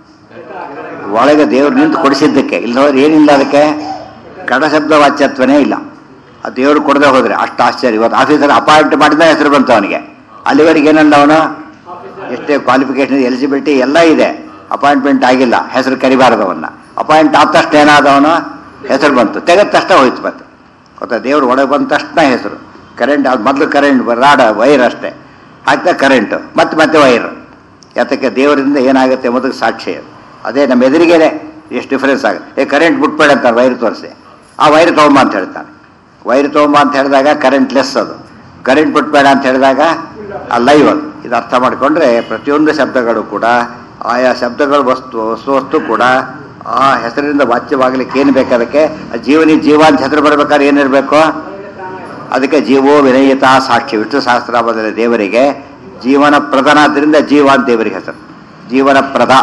ಒಳಗೆ ದೇವ್ರು ನಿಂತು ಕೊಡಿಸಿದ್ದಕ್ಕೆ ಇಲ್ಲದವ್ರು ಏನಿಲ್ಲ ಅದಕ್ಕೆ ಘಟ ಶಬ್ದ ವಾಚ್ಯತ್ವನೇ ಇಲ್ಲ ಆ ದೇವ್ರು ಕೊಡದೆ ಹೋದ್ರೆ ಅಷ್ಟು ಆಶ್ಚರ್ಯ ಇವತ್ತು ಆಫೀಸರ್ ಅಪಾಯಿಂಟ್ ಮಾಡಿದ ಹೆಸರು ಬಂತು ಅವನಿಗೆ ಅಲ್ಲಿವರೆಗೆ ಏನಲ್ಲ ಅವನು ಎಷ್ಟೇ ಕ್ವಾಲಿಫಿಕೇಶನ್ ಎಲಿಜಿಬಿಲಿಟಿ ಎಲ್ಲ ಇದೆ ಅಪಾಯಿಂಟ್ಮೆಂಟ್ ಆಗಿಲ್ಲ ಹೆಸರು ಕರಿಬಾರದವನ್ನ ಅಪಾಯಿಂಟ್ ಆದ ತಕ್ಷಣ ಏನಾದವನು ಹೆಸರು ಬಂತು ತೆಗೆದ ತಕ್ಷಣ ಹೋಯ್ತು ಮತ್ತೆ ಗೊತ್ತಾ ದೇವ್ರು ಒಳಗೆ ಬಂದ ತಕ್ಷಣ ಹೆಸರು ಕರೆಂಟ್ ಅದು ಮೊದಲು ಕರೆಂಟ್ ರಾಡ ವೈರ್ ಅಷ್ಟೇ ಹಾಕ್ತಾ ಕರೆಂಟು ಮತ್ತೆ ಮತ್ತೆ ವೈರ್ ಯಾತಕ್ಕೆ ದೇವರಿಂದ ಏನಾಗುತ್ತೆ ಎಂಬುದಕ್ಕೆ ಸಾಕ್ಷಿ ಅದು ಅದೇ ನಮ್ಮ ಎದುರಿಗೇನೆ ಎಷ್ಟು ಡಿಫರೆನ್ಸ್ ಆಗುತ್ತೆ ಏ ಕರೆಂಟ್ ಬಿಟ್ಬೇಡ ಅಂತಾರೆ ವೈರ್ ತೋರಿಸಿ ಆ ವೈರ್ ತೊಗೊಂಬ ಅಂತ ಹೇಳ್ತಾನೆ ವೈರ್ ತೊಗೊಂಬ ಅಂತ ಹೇಳಿದಾಗ ಕರೆಂಟ್ ಲೆಸ್ ಅದು ಕರೆಂಟ್ ಬಿಟ್ಬೇಡ ಅಂತ ಹೇಳಿದಾಗ ಆ ಲೈವ್ ಅದು ಇದು ಅರ್ಥ ಮಾಡಿಕೊಂಡ್ರೆ ಪ್ರತಿಯೊಂದು ಶಬ್ದಗಳು ಕೂಡ ಆಯಾ ಶಬ್ದಗಳ ವಸ್ತು ವಸ್ತು ವಸ್ತು ಕೂಡ ಆ ಹೆಸರಿನಿಂದ ವಾಚ್ಯವಾಗಲಿಕ್ಕೆ ಏನು ಬೇಕಾದಕ್ಕೆ ಆ ಜೀವನಿ ಜೀವ ಅಂತ ಹೆಸರು ಬರಬೇಕಾದ್ರೆ ಏನಿರಬೇಕು ಅದಕ್ಕೆ ಜೀವೋ ವಿನಯಿತ ಸಾಕ್ಷಿ ವಿಷ್ಣು ಸಹಸ್ರಾಮದಲ್ಲಿ ದೇವರಿಗೆ ಜೀವನ ಪ್ರಧಾನಾದ್ರಿಂದ ಜೀವ ಅಂತ ದೇವರಿಗೆ ಹೆಸರು ಜೀವನ ಪ್ರಧ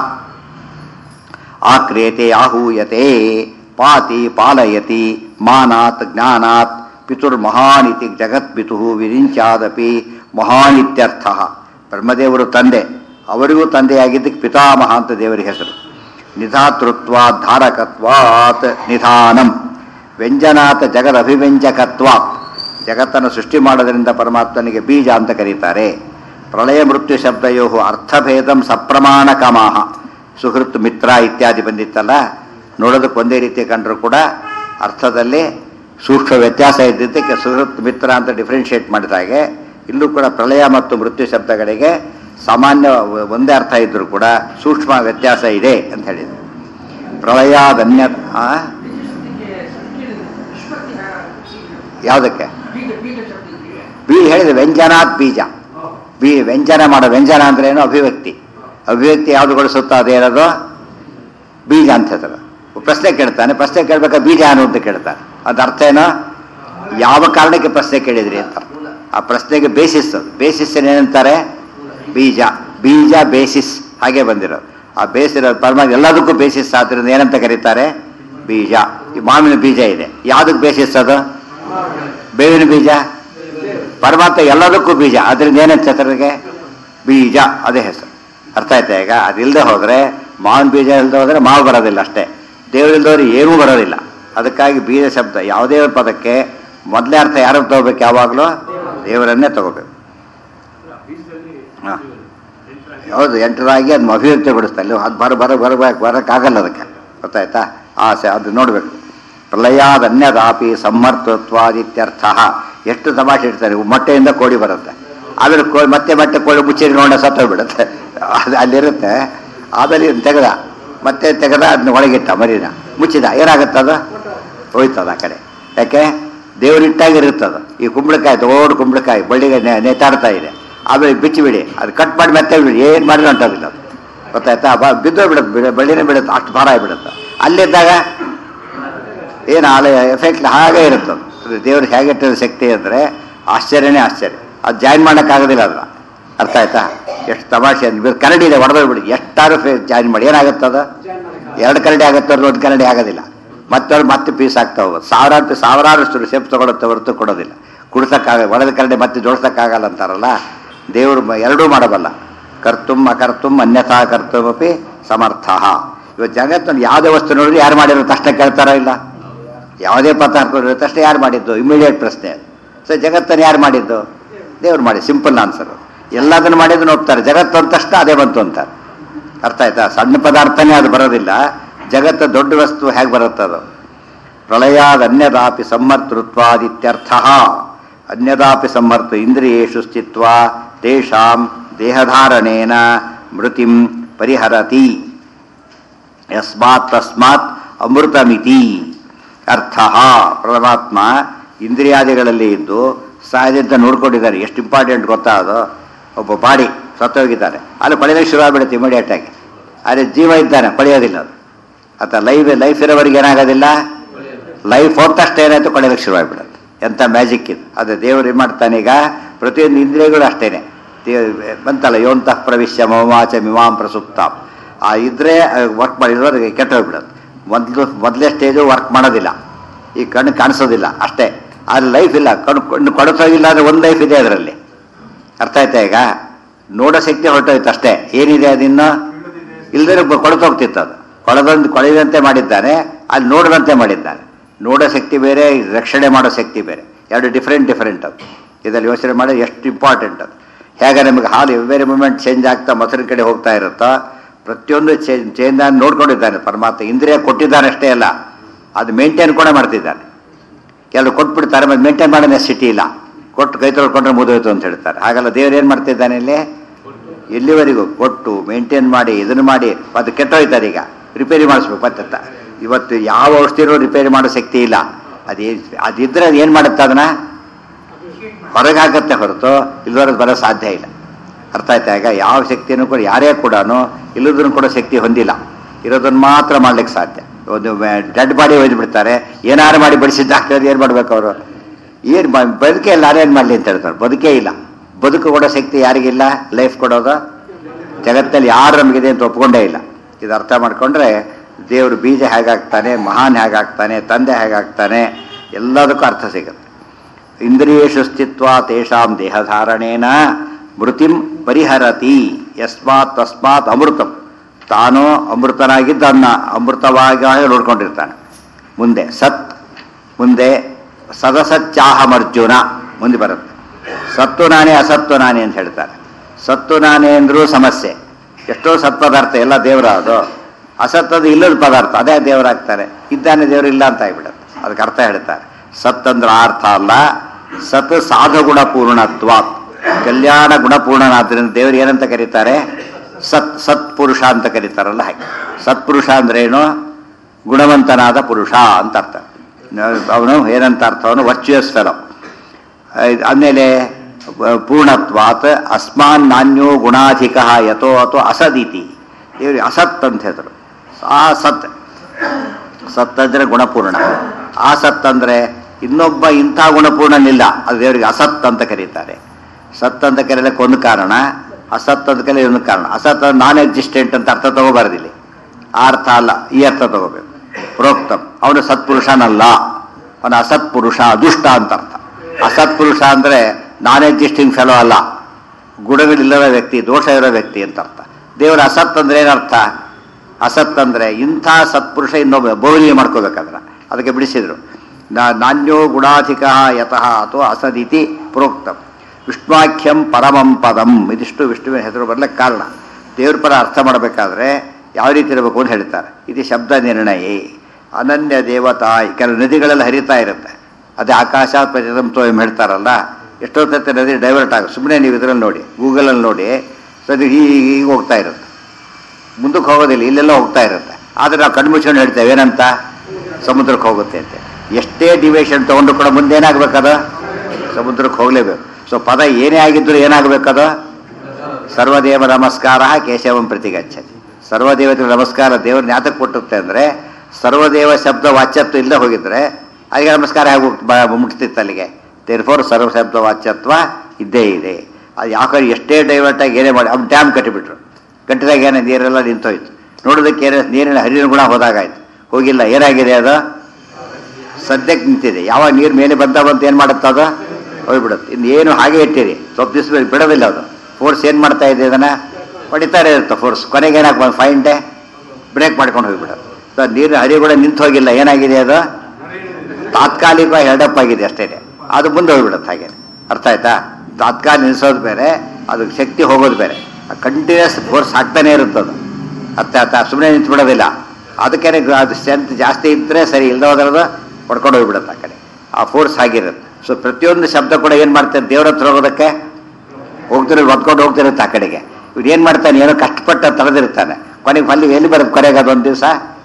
ಆಕ್ರಿಯತೆ ಆಹೂಯತೆ ಪಾತಿ ಪಾಲಯತಿ ಮಾನಾತ್ ಜ್ಞಾನಾತ್ ಪಿತುರ್ಮಹಾನಿತಿ ಜಗತ್ಪಿತು ವಿರಿಂಚಾದಪಿ ಮಹಾನಿತ್ಯರ್ಥ ಬ್ರಹ್ಮದೇವರು ತಂದೆ ಅವರಿಗೂ ತಂದೆಯಾಗಿದ್ದಕ್ಕೆ ಪಿತಾಮಹ ಅಂತ ದೇವರಿಗೆ ಹೆಸರು ನಿಧಾತೃತ್ವಾತ್ ಧಾರಕತ್ವಾತ್ ನಿಧಾನಂ ವ್ಯಂಜನಾತ್ ಜಗದಭಿವ್ಯಂಜಕತ್ವಾತ್ ಜಗತ್ತನ್ನು ಸೃಷ್ಟಿ ಮಾಡೋದ್ರಿಂದ ಪರಮಾತ್ಮನಿಗೆ ಬೀಜ ಅಂತ ಕರೀತಾರೆ ಪ್ರಳಯ ಮೃತ್ಯು ಶಬ್ದಯೋ ಅರ್ಥಭೇದಂ ಸಪ್ರಮಾಣ ಕಾಮಾಹ ಸುಹೃತ್ ಮಿತ್ರ ಇತ್ಯಾದಿ ಬಂದಿತ್ತಲ್ಲ ನೋಡೋದಕ್ಕೆ ಒಂದೇ ರೀತಿ ಕಂಡ್ರು ಕೂಡ ಅರ್ಥದಲ್ಲಿ ಸೂಕ್ಷ್ಮ ವ್ಯತ್ಯಾಸ ಇದ್ದಿದ್ದಕ್ಕೆ ಸುಹೃತ್ ಮಿತ್ರ ಅಂತ ಡಿಫ್ರೆನ್ಷಿಯೇಟ್ ಮಾಡಿದಾಗೆ ಇಲ್ಲೂ ಕೂಡ ಪ್ರಳಯ ಮತ್ತು ಮೃತ್ಯು ಶಬ್ದಗಳಿಗೆ ಸಾಮಾನ್ಯ ಒಂದೇ ಅರ್ಥ ಇದ್ರೂ ಕೂಡ ಸೂಕ್ಷ್ಮ ವ್ಯತ್ಯಾಸ ಇದೆ ಅಂತ ಹೇಳಿದ್ರು ಪ್ರಳಯಾದನ್ಯ ಆ? ಯಾವುದಕ್ಕೆ ಬೀಜ ಹೇಳಿದೆ ವ್ಯಂಜನಾತ್ ಬೀಜ ಬೀ ವ್ಯಂಜನ ಮಾಡೋ ವ್ಯಂಜನ ಅಂದ್ರೆ ಏನು ಅಭಿವ್ಯಕ್ತಿ ಅಭಿವ್ಯಕ್ತಿ ಯಾವುದುಗೊಳಿಸುತ್ತಾ ಅದೇನದು ಬೀಜ ಅಂತ ಹೇಳ್ತಾರೆ ಪ್ರಶ್ನೆ ಕೇಳ್ತಾನೆ ಪ್ರಶ್ನೆ ಕೇಳ್ಬೇಕಾದ್ರೆ ಬೀಜ ಏನು ಅಂತ ಕೇಳ್ತಾನೆ ಅದ ಅರ್ಥ ಏನು ಯಾವ ಕಾರಣಕ್ಕೆ ಪ್ರಶ್ನೆ ಕೇಳಿದ್ರಿ ಅಂತ ಆ ಪ್ರಶ್ನೆಗೆ ಬೇಸಿಸ್ ಅದು ಬೇಸಿಸ್ ಏನಂತಾರೆ ಬೀಜ ಬೀಜ ಬೇಸಿಸ್ ಹಾಗೆ ಬಂದಿರೋದು ಆ ಬೇಸಿರೋ ಪರಮಾತ್ಮ ಎಲ್ಲದಕ್ಕೂ ಬೇಸಿಸ್ ಆದ್ರಿಂದ ಏನಂತ ಕರೀತಾರೆ ಬೀಜ ಈ ಮಾವಿನ ಬೀಜ ಇದೆ ಯಾವುದಕ್ಕೆ ಬೇಸಿಸ್ ಅದು ಬೇವಿನ ಬೀಜ ಪರಮಾತ್ಮ ಎಲ್ಲದಕ್ಕೂ ಬೀಜ ಅದರಿಂದ ಏನಂತ ಅದರಿಗೆ ಬೀಜ ಅದೇ ಹೆಸರು ಅರ್ಥ ಆಯ್ತಾ ಈಗ ಅದಿಲ್ಲದೆ ಹೋದ್ರೆ ಮಾವಿನ ಬೀಜ ಇಲ್ಲದೆ ಹೋದ್ರೆ ಮಾವು ಬರೋದಿಲ್ಲ ಅಷ್ಟೇ ದೇವರಿಲ್ದವ್ರು ಏನೂ ಬರೋದಿಲ್ಲ ಅದಕ್ಕಾಗಿ ಬೀಜ ಶಬ್ದ ಯಾವುದೇ ಒಂದು ಪದಕ್ಕೆ ಮೊದಲೇ ಅರ್ಥ ಯಾರು ತಗೋಬೇಕು ಯಾವಾಗಲೂ ದೇವರನ್ನೇ ತಗೋಬೇಕು ಹಾಂ ಹೌದು ಎಂಟರಾಗಿ ಅದನ್ನ ಅಭಿವ್ಯಕ್ತಿಗೊಳಿಸ್ತಾ ಇಲ್ಲ ಅದು ಬರ ಬರ ಬರಬೇಕು ಬರೋಕ್ಕಾಗಲ್ಲ ಅದಕ್ಕೆ ಗೊತ್ತಾಯ್ತಾ ಆಸೆ ಅದು ನೋಡಬೇಕು ಪ್ರಳಯಾದನ್ಯದಾಪಿ ಸಮರ್ಥತ್ವಾದಿತ್ಯರ್ಥ ಎಷ್ಟು ತಮಾಷೆ ಇಡ್ತಾರೆ ಮೊಟ್ಟೆಯಿಂದ ಕೋಳಿ ಬರುತ್ತೆ ಆಮೇಲೆ ಕೋ ಮತ್ತೆ ಮತ್ತೆ ಕೋಳಿ ಮುಚ್ಚಿರಿ ನೋಡ ಸತ್ತೋಗ್ಬಿಡುತ್ತೆ ಅದು ಅಲ್ಲಿರುತ್ತೆ ಆಮೇಲೆ ಇದ್ನ ತೆಗೆದ ಮತ್ತೆ ತೆಗೆದ ಅದನ್ನ ಒಳಗಿಟ್ಟ ಮರಿನ ಮುಚ್ಚಿದ ಏನಾಗುತ್ತೆ ಅದು ಹೋಯ್ತದ ಆ ಕಡೆ ಯಾಕೆ ದೇವರಿಟ್ಟಾಗಿರುತ್ತದು ಈ ಕುಂಬಳಕಾಯಿ ದೊಡ್ಡ ಕುಂಬಳಕಾಯಿ ಬಳ್ಳಿಗೆ ನೆ- ನೇತಾಡ್ತಾ ಇದೆ ಆಮೇಲೆ ಬಿಚ್ಚಿಬಿಡಿ ಅದು ಕಟ್ ಮಾಡಿ ಮತ್ತೆ ಬಿಡಿ ಏನು ಮಾಡಿದ್ರು ಹೊಂಟೋದಿಲ್ಲ ಅದು ಗೊತ್ತಾಯ್ತಾ ಬ- ಬಿದ್ದೋಗ್ಬಿಡುತ್ತೆ ಬಿಡ ಬಳ್ಳಿನೇ ಬಿಡುತ್ತೆ ಅಷ್ಟು ಭಾರ ಆಗಿಬಿಡುತ್ತೆ ಅಲ್ಲಿದ್ದಾಗ ಏನು ಆಲಯ ಎಫೆಕ್ಟ್ ಹಾಗೆ ಇರುತ್ತೆ ಅದು. ಅದು ದೇವ್ರಿಗೆ ಹೇಗೆ ಇಟ್ಟಿರೋ ಶಕ್ತಿ ಅಂದರೆ ಆಶ್ಚರ್ಯನೇ ಆಶ್ಚರ್ಯ ಅದು ಜಾಯಿನ್ ಮಾಡೋಕ್ಕಾಗೋದಿಲ್ಲ ಅದನ್ನ ಅರ್ಥ ಆಯ್ತಾ ಎಷ್ಟು ತಮಾಷೆ ಅಂದ್ರೆ ಕರಡಿ ಇದೆ ಹೊಡೆದೋಗ್ಬಿಡಿ ಎಷ್ಟಾರು ಜಾಯಿನ್ ಮಾಡಿ ಏನಾಗುತ್ತೆ ಅದು ಎರಡು ಕರಡಿ ಆಗುತ್ತೆ ಅವ್ರದ್ದು ಒಂದು ಕರಡಿ ಆಗೋದಿಲ್ಲ ಮತ್ತವ್ರು ಮತ್ತೆ ಪೀಸ್ ಆಗ್ತಾ ಹೋಗೋದು ಸಾವಿರಾರು ಪೀಸ್ ಸಾವಿರಾರು ಶೇಪ್ ತಗೊಳುತ್ತೆ ಹೊರತು ಕೊಡೋದಿಲ್ಲ ಕುಡ್ಸಕ್ಕಾಗ ಒಡೆದ ಕರಡಿ ಮತ್ತೆ ಜೋಡ್ಸಕ್ಕಾಗಲ್ಲ ಅಂತಾರಲ್ಲ ದೇವರು ಮ- ಎರಡೂ ಮಾಡಬಲ್ಲ ಕರ್ತುಂ ಅಕರ್ತುಂ ಅನ್ಯಥಾ ಕರ್ತುಮಪಿ ಸಮರ್ಥ ಇವತ್ತು ಜಗತ್ತನ್ನು ಯಾವುದೇ ವಸ್ತು ನೋಡಿದ್ರೆ ಯಾರು ಮಾಡಿರೋ ತಕ್ಷಣ ಕೇಳ್ತಾರೋ ಇಲ್ಲ ಯಾವುದೇ ಪದಾರ್ಥ ನೋಡಿರೋ ತಕ್ಷಣ ಯಾರು ಮಾಡಿದ್ದು ಇಮಿಡಿಯೇಟ್ ಪ್ರಶ್ನೆ ಸೊ ಜಗತ್ತನ್ನು ಯಾರು ಮಾಡಿದ್ದು ದೇವ್ರು ಮಾಡಿ ಸಿಂಪಲ್ ಆನ್ಸರ್ ಎಲ್ಲದನ್ನು ಮಾಡಿದ್ದನ್ನು ಒಪ್ತಾರೆ ಜಗತ್ತು ಅಂದ ತಕ್ಷಣ ಅದೇ ಬಂತು ಅಂತಾರೆ ಅರ್ಥ ಆಯ್ತಾ ಸಣ್ಣ ಪದಾರ್ಥನೇ ಅದು ಬರೋದಿಲ್ಲ ಜಗತ್ತ ದೊಡ್ಡ ವಸ್ತು ಹೇಗೆ ಬರುತ್ತದು ಪ್ರಳಯಾದ ಅನ್ಯದಾಪಿ ಸಮ್ಮರ್ತೃತ್ವಾದಿತ್ಯರ್ಥ ಅನ್ಯದಾಪಿ ಸಮ್ಮರ್ಥ ಇಂದ್ರಿಯೇಷು ಸ್ಥಿತ್ವ ತೇಷಾಂ ದೇಹಧಾರಣೇನ ಮೃತಿಂ ಪರಿಹರತಿ ಯಸ್ಮಾತ್ ತಸ್ಮಾತ್ ಅಮೃತಮಿತಿ ಅರ್ಥ ಪರಮಾತ್ಮ ಇಂದ್ರಿಯಾದಿಗಳಲ್ಲಿ ಇದ್ದು ಸಾಯದಂತ ನೋಡ್ಕೊಂಡಿದ್ದಾರೆ ಎಷ್ಟು ಇಂಪಾರ್ಟೆಂಟ್ ಗೊತ್ತಾ ಅದು ಒಬ್ಬ ಬಾಡಿ ಸತ್ತೋಗಿದ್ದಾರೆ ಅಲ್ಲಿ ಪಡೆಯೋದಕ್ಕೆ ಶುರು ಆಗ್ಬಿಡುತ್ತೆ ಇಮಿಡಿಯೇಟ್ ಆಗಿ ಆದರೆ ಜೀವ ಇದ್ದಾನೆ ಪಡೆಯೋದಿಲ್ಲ ಅದು ಅಥವಾ ಲೈಫ್ ಲೈಫ್ ಇರೋವರೆಗೆ ಏನಾಗೋದಿಲ್ಲ ಲೈಫ್ ಹೋದ ತಕ್ಷಣ ಏನಾಯ್ತು ಕೊಳೆಯೋದಕ್ಕೆ ಶುರು ಆಗ್ಬಿಡುತ್ತೆ ಎಂಥ ಮ್ಯಾಜಿಕ್ ಇದು ಅದು ದೇವರು ಏನು ಮಾಡ್ತಾನೆ ಈಗ ಪ್ರತಿಯೊಂದು ಇಂದ್ರಿಯಗಳು ಅಷ್ಟೇನೆ ದೇವ್- ಬಂತಲ್ಲ ಯೋಂತಃ ಪ್ರವಿಶ್ಯ ಮಮಾಚ ಮಿಮಾಂ ಪ್ರಸುಪ್ತಾಂ ಆ ಇದ್ರೆ ವರ್ಕ್ ಮಾಡಿರೋರಿಗೆ ಕೆಟ್ಟೋಗ್ಬಿಡುತ್ತೆ ಮೊದಲು ಮೊದಲೇ ಸ್ಟೇಜು ವರ್ಕ್ ಮಾಡೋದಿಲ್ಲ ಈ ಕಣ್ಣು ಕಾಣಿಸೋದಿಲ್ಲ ಅಷ್ಟೇ ಅಲ್ಲಿ ಲೈಫ್ ಇಲ್ಲ ಕಣ್ಣು ಕಣ್ಣು ಕೊಡಸೋಗಿಲ್ಲ ಅಂದರೆ ಒಂದು ಲೈಫ್ ಇದೆ ಅದರಲ್ಲಿ ಅರ್ಥ ಆಯ್ತಾ ಈಗ ನೋಡೋ ಶಕ್ತಿ ಹೊರಟೋಯ್ತು ಅಷ್ಟೇ ಏನಿದೆ ಅದಿನ್ನು ಇಲ್ದೇ ಕೊಳತೋಗ್ತಿತ್ತು ಅದು ಕೊಳದಂದು ಕೊಳೆದಂತೆ ಮಾಡಿದ್ದಾನೆ ಅಲ್ಲಿ ನೋಡದಂತೆ ಮಾಡಿದ್ದಾನೆ ನೋಡೋ ಶಕ್ತಿ ಬೇರೆ ರಕ್ಷಣೆ ಮಾಡೋ ಶಕ್ತಿ ಬೇರೆ ಎರಡು ಡಿಫ್ರೆಂಟ್ ಡಿಫ್ರೆಂಟ್ ಅದು ಇದರಲ್ಲಿ ಯೋಚನೆ ಮಾಡಿ ಎಷ್ಟು ಇಂಪಾರ್ಟೆಂಟ್ ಅದು ಹೇಗೆ ನಮಗೆ ಹಾಲು ಎವ್ರಿ ಮೂಮೆಂಟ್ ಚೇಂಜ್ ಆಗ್ತಾ ಮೊಸರಿನ ಕಡೆ ಹೋಗ್ತಾ ಇರುತ್ತೋ ಪ್ರತಿಯೊಂದು ಚೇಂಜ್ ಚೇಂಜ್ ಆಗಿ ನೋಡ್ಕೊಂಡಿದ್ದಾನೆ ಪರಮಾತ್ಮ ಇಂದ್ರಿಯ ಕೊಟ್ಟಿದ್ದಾನೆ ಅಷ್ಟೇ ಅಲ್ಲ ಅದು ಮೇಂಟೈನ್ ಕೂಡ ಮಾಡ್ತಿದ್ದಾನೆ ಕೆಲವರು ಕೊಟ್ಬಿಡ್ತಾರೆ ಮತ್ತೆ ಮೇಂಟೈನ್ ಮಾಡೋ ನೆಸಿಟಿ ಇಲ್ಲ ಕೊಟ್ಟು ಕೈ ತೊಳ್ಕೊಂಡ್ರೆ ಮುಗಿದೋಯ್ತು ಅಂತ ಹೇಳ್ತಾರೆ ಹಾಗಲ್ಲ ದೇವ್ರು ಏನು ಮಾಡ್ತಿದ್ದಾನೆ ಇಲ್ಲಿ ಎಲ್ಲಿವರೆಗೂ ಕೊಟ್ಟು ಮೇಂಟೈನ್ ಮಾಡಿ ಇದನ್ನು ಮಾಡಿ ಅದು ಕೆಟ್ಟೋಯ್ತಾರೆ ಈಗ ರಿಪೇರಿ ಮಾಡಿಸ್ಬೇಕು ಮತ್ತೆ ತ- ಇವತ್ತು ಯಾವ ಔಷಧಿನೂ ರಿಪೇರಿ ಮಾಡೋ ಶಕ್ತಿ ಇಲ್ಲ ಅದೇ ಅದಿದ್ರೆ ಅದು ಏನು ಮಾಡುತ್ತೆ ಅದನ್ನ ಹೊರಗೆ ಹಾಕತ್ತೆ ಹೊರತು ಇಲ್ಲಿವರೆಗೆ ಬರೋ ಸಾಧ್ಯ ಇಲ್ಲ ಅರ್ಥ ಆಯ್ತಾ ಈಗ ಯಾವ ಶಕ್ತಿಯನ್ನು ಕೂಡ ಯಾರೇ ಕೂಡ ಇಲ್ಲದನ್ನು ಕೂಡ ಶಕ್ತಿ ಹೊಂದಿಲ್ಲ ಇರೋದನ್ನು ಮಾತ್ರ ಮಾಡ್ಲಿಕ್ಕೆ ಸಾಧ್ಯ ಒಂದು ಡೆಡ್ ಬಾಡಿ ಒಯ್ದು ಬಿಡ್ತಾರೆ ಏನಾರು ಮಾಡಿ ಬಡಿಸಿದ್ದು ಹಾಕಿದ್ರೆ ಏನು ಮಾಡ್ಬೇಕು ಅವರು ಏನು ಬದುಕೇ ಇಲ್ಲ ಏನು ಮಾಡಲಿ ಅಂತ ಹೇಳ್ತಾರೆ ಬದುಕೇ ಇಲ್ಲ ಬದುಕು ಕೊಡೋ ಶಕ್ತಿ ಯಾರಿಗಿಲ್ಲ ಲೈಫ್ ಕೊಡೋದು ಜಗತ್ತಲ್ಲಿ ಯಾರು ನಮಗಿದೆ ಅಂತ ಒಪ್ಕೊಂಡೇ ಇಲ್ಲ ಇದು ಅರ್ಥ ಮಾಡ್ಕೊಂಡ್ರೆ ದೇವರು ಬೀಜ ಹೇಗಾಗ್ತಾನೆ ಮಹಾನ್ ಹೇಗಾಗ್ತಾನೆ ತಂದೆ ಹೇಗಾಗ್ತಾನೆ ಎಲ್ಲದಕ್ಕೂ ಅರ್ಥ ಸಿಗುತ್ತೆ ಇಂದ್ರಿಯೇಷು ಸ್ಥಿತ್ವ ತೇಷಾಂ ದೇಹಧಾರಣೇನ ಮೃತಿಂ ಪರಿಹರತಿ ಯಸ್ಮಾತ್ ತಸ್ಮಾತ್ ಅಮೃತಂ ತಾನು ಅಮೃತನಾಗಿದ್ದ ಅನ್ನ ಅಮೃತವಾಗಿ ನೋಡ್ಕೊಂಡಿರ್ತಾನೆ ಮುಂದೆ ಸತ್ ಮುಂದೆ ಸದಸತ್ಯಾಹಮರ್ಜುನ ಮುಂದೆ ಬರುತ್ತೆ ಸತ್ತು ನಾನೇ ಅಸತ್ತು ನಾನೇ ಅಂತ ಹೇಳ್ತಾರೆ ಸತ್ತು ನಾನೇ ಅಂದ್ರೂ ಸಮಸ್ಯೆ ಎಷ್ಟೋ ಸತ್ ಪದಾರ್ಥ ಎಲ್ಲ ದೇವರ ಅದು ಅಸತ್ತದು ಇಲ್ಲದ ಪದಾರ್ಥ ಅದೇ ದೇವರಾಗ್ತಾರೆ ಇದ್ದಾನೆ ದೇವರು ಇಲ್ಲ ಅಂತ ಆಗ್ಬಿಡುತ್ತೆ ಅದಕ್ಕೆ ಅರ್ಥ ಹೇಳ್ತಾರೆ ಸತ್ ಅಂದ್ರೆ ಆ ಅರ್ಥ ಅಲ್ಲ ಸತ್ ಸಾಧು ಗುಣಪೂರ್ಣತ್ವ ಕಲ್ಯಾಣ ಗುಣಪೂರ್ಣನಾದ್ರಿಂದ ದೇವರು ಏನಂತ ಕರೀತಾರೆ ಸತ್ ಸತ್ಪುರುಷ ಅಂತ ಕರೀತಾರಲ್ಲ ಹಾಗೆ ಸತ್ಪುರುಷ ಅಂದ್ರೇನು ಗುಣವಂತನಾದ ಪುರುಷ ಅಂತ ಅರ್ಥ ಅವನು ಏನಂತ ಅರ್ಥ ಅವನು ವರ್ಚುಯಸ್ ಫೆಲೋ ಆಮೇಲೆ ಪೂರ್ಣತ್ವಾತ್ ಅಸ್ಮಾನ್ ನಾನ್ಯೋ ಗುಣಾಧಿಕ ಯಥೋ ಅಥೋ ಅಸದಿತಿ ದೇವರಿಗೆ ಅಸತ್ ಅಂತ ಹೆಸರು ಆ ಸತ್ ಸತ್ ಅಂದರೆ ಗುಣಪೂರ್ಣ ಆ ಸತ್ ಅಂದರೆ ಇನ್ನೊಬ್ಬ ಇಂಥ ಗುಣಪೂರ್ಣನಿಲ್ಲ ಅದು ದೇವರಿಗೆ ಅಸತ್ ಅಂತ ಕರೀತಾರೆ ಸತ್ ಅಂತ ಕರೀಲಿಕ್ಕೆ ಒಂದು ಕಾರಣ ಅಸತ್ ಅಂತ ಕರೀಲಿ ಒಂದು ಕಾರಣ ಅಸತ್ ನಾನ್ ಎಕ್ಸಿಸ್ಟೆಂಟ್ ಅಂತ ಅರ್ಥ ತಗೋಬಾರ್ದಿಲ್ಲ ಆ ಅರ್ಥ ಅಲ್ಲ ಈ ಅರ್ಥ ತಗೋಬೇಕು ಪ್ರೋಕ್ತಂ ಅವನು ಸತ್ಪುರುಷನಲ್ಲ ಅವನು ಅಸತ್ಪುರುಷ ದುಷ್ಟ ಅಂತ ಅರ್ಥ ಅಸತ್ಪುರುಷ ಅಂದರೆ ನಾನ್ ಎಕ್ಸಿಸ್ಟಿಂಗ್ ಫೆಲೋ ಅಲ್ಲ ಗುಣಗಳಿಲ್ಲದ ವ್ಯಕ್ತಿ ದೋಷ ಇರೋ ವ್ಯಕ್ತಿ ಅಂತ ಅರ್ಥ ದೇವರ ಅಸತ್ ಅಂದ್ರೆ ಏನರ್ಥ ಅಸತ್ ಅಂದ್ರೆ ಇಂಥ ಸತ್ಪುರುಷ ಇನ್ನೊಬ್ಬ ಬಹುಲಿ ಮಾಡ್ಕೋಬೇಕಾದ್ರೆ ಅದಕ್ಕೆ ಬಿಡಿಸಿದ್ರು ನಾ- ನಾಣ್ಯೋ ಗುಣಾಧಿಕ ಯತಃ ಅಥವಾ ಅಸದಿತಿ ಪ್ರೋಕ್ತಂ ವಿಷ್ಣುವಾಖ್ಯಂ ಪರಮಂ ಪದಂ ಇದಿಷ್ಟು ವಿಷ್ಣುವಿನ ಹೆಸರು ಬರ್ಲಿಕ್ಕೆ ಕಾರಣ ದೇವ್ರ ಪರ ಅರ್ಥ ಮಾಡಬೇಕಾದ್ರೆ ಯಾವ ರೀತಿ ಇರಬೇಕು ಅಂತ ಹೇಳ್ತಾರೆ ಇದು ಶಬ್ದ ನಿರ್ಣಯ ಅನನ್ಯ ದೇವತಾ ಕೆಲವು ನದಿಗಳೆಲ್ಲ ಹರಿತಾ ಇರುತ್ತೆ ಅದೇ ಆಕಾಶ ಪ್ರತಿದಂತೋ ಎಂಬ ಹೇಳ್ತಾರಲ್ಲ ಎಷ್ಟೊತ್ತತ್ತೆ ನದಿ ಡೈವರ್ಟ್ ಆಗುತ್ತೆ ಸುಮ್ಮನೆ ನೀವು ಇದರಲ್ಲಿ ನೋಡಿ ಗೂಗಲಲ್ಲಿ ನೋಡಿ ಸೊ ಅದು ಹೀಗೆ ಹೀಗೆ ಹೋಗ್ತಾ ಇರುತ್ತೆ ಮುಂದಕ್ಕೆ ಹೋಗೋದಿಲ್ಲ ಇಲ್ಲೆಲ್ಲ ಹೋಗ್ತಾ ಇರುತ್ತೆ ಆದರೆ ನಾವು ಕಣ್ಮುಚ್ಕೊಂಡು ಹೇಳ್ತೇವೆ ಏನಂತ ಸಮುದ್ರಕ್ಕೆ ಹೋಗುತ್ತೆ ಅಂತ ಎಷ್ಟೇ ಡಿವೇಶನ್ ತಗೊಂಡು ಕೂಡ ಮುಂದೆ ಏನಾಗಬೇಕದು ಸಮುದ್ರಕ್ಕೆ ಹೋಗಲೇಬೇಕು ಸೊ ಪದ ಏನೇ ಆಗಿದ್ರು ಏನಾಗಬೇಕದು ಸರ್ವದೇವ ನಮಸ್ಕಾರ ಕೇಶವಂ ಪ್ರತಿಗಚ್ಚತಿ ಸರ್ವದೇವತೆ ನಮಸ್ಕಾರ ದೇವ್ರ ಜ್ಞಾತಕ್ಕೆ ಕೊಟ್ಟುತ್ತೆ ಅಂದರೆ ಸರ್ವದೇವ ಶಬ್ದ ವಾಚ್ಯತ್ವ ಇಲ್ಲದೆ ಹೋಗಿದ್ರೆ ಅಲ್ಲಿಗೆ ನಮಸ್ಕಾರ ಹೇಗೆ ಹೋಗ್- ಬ- ಮುಟ್ತಿತ್ತು ಅಲ್ಲಿಗೆ ದೇರ್ಫೋರ್ ಸರ್ವ ಶಬ್ದ ವಾಚ್ಯತ್ವ ಇದ್ದೇ ಇದೆ ಅದು ಯಾಕಂದ್ರೆ ಎಷ್ಟೇ ಡೈವರ್ಟ್ ಆಗಿ ಏನೇ ಮಾಡಿ ಅವ್ನು ಡ್ಯಾಮ್ ಕಟ್ಟಿಬಿಟ್ರು ಕಟ್ಟಿದಾಗ ಏನೇ ನೀರೆಲ್ಲ ನಿಂತೋಯ್ತು ನೋಡೋದಕ್ಕೆ ಏನೇ ನೀರಿನ ಹರಿವಿನ ಗುಣ ಹೋದಾಗಾಯ್ತು ಹೋಗಿಲ್ಲ ಏನಾಗಿದೆ ಅದು ಸದ್ಯಕ್ಕೆ ನಿಂತಿದೆ ಯಾವಾಗ ನೀರು ಮೇಲೆ ಬಂತ ಬಂತ ಏನು ಮಾಡುತ್ತೆ ಅದು ಹೋಗ್ಬಿಡುತ್ತೆ ಇನ್ನು ಏನು ಹಾಗೆ ಇಟ್ಟಿರಿ ಸ್ವಲ್ಪ ದಿವಸ ಬಿಡೋದಿಲ್ಲ ಅದು ಫೋರ್ಸ್ ಏನು ಮಾಡ್ತಾ ಇದೆ ಅದನ್ನು ಹೊಡಿತಾರೆ ಇರುತ್ತೆ ಫೋರ್ಸ್ ಕೊನೆಗೆ ಏನಾಗ ಫೈನ್ ಡೇ ಬ್ರೇಕ್ ಮಾಡ್ಕೊಂಡು ಹೋಗ್ಬಿಡೋದು ಸೊ ನೀರಿನ ಹರಿ ಕೂಡ ನಿಂತು ಹೋಗಿಲ್ಲ ಏನಾಗಿದೆ ಅದು ತಾತ್ಕಾಲಿಕವಾಗಿ ಹೆಲ್ಡಪ್ ಆಗಿದೆ ಅಷ್ಟೇ ಅದು ಮುಂದೆ ಹೋಗ್ಬಿಡುತ್ತೆ ಹಾಗೆ ಅರ್ಥ ಆಯ್ತಾ ತಾತ್ಕಾಲಿಕ ನಿಲ್ಲಿಸೋದು ಬೇರೆ ಅದು ಶಕ್ತಿ ಹೋಗೋದು ಬೇರೆ ಕಂಟಿನ್ಯೂಸ್ ಫೋರ್ಸ್ ಆಗ್ತಾನೆ ಇರುತ್ತೆ ಅದು ಅರ್ಥ ಆಯ್ತಾ ಸುಮ್ಮನೆ ನಿಂತು ಬಿಡೋದಿಲ್ಲ ಅದಕ್ಕೆ ಅದು ಸ್ಟ್ರೆಂತ್ ಜಾಸ್ತಿ ಇದ್ದರೆ ಸರಿ ಇಲ್ಲದ ಹೋದ್ರದು ಹೊಡ್ಕೊಂಡು ಹೋಗ್ಬಿಡುತ್ತೆ ಆ ಕಡೆ ಆ ಫೋರ್ಸ್ ಆಗಿರುತ್ತೆ ಸೊ ಪ್ರತಿಯೊಂದು ಶಬ್ದ ಕೂಡ ಏನು ಮಾಡ್ತಾರೆ ದೇವ್ರ ಹತ್ರ ಹೋಗೋದಕ್ಕೆ ಹೋಗ್ತಿರೋ ಹೊತ್ಕೊಂಡು ಹೋಗ್ತಿರುತ್ತೆ ಆ ಕಡೆಗೆ ಇವ್ರು ಏನು ಮಾಡ್ತಾನೆ ಏನೋ ಕಷ್ಟಪಟ್ಟ ತಡೆದಿರ್ತಾನೆ ಕೊನೆಗೆ ಅಲ್ಲಿ ಎಲ್ಲಿ ಬರುತ್ತೆ ಕೊನೆಗೆ ಅದೊಂದು ದಿವಸ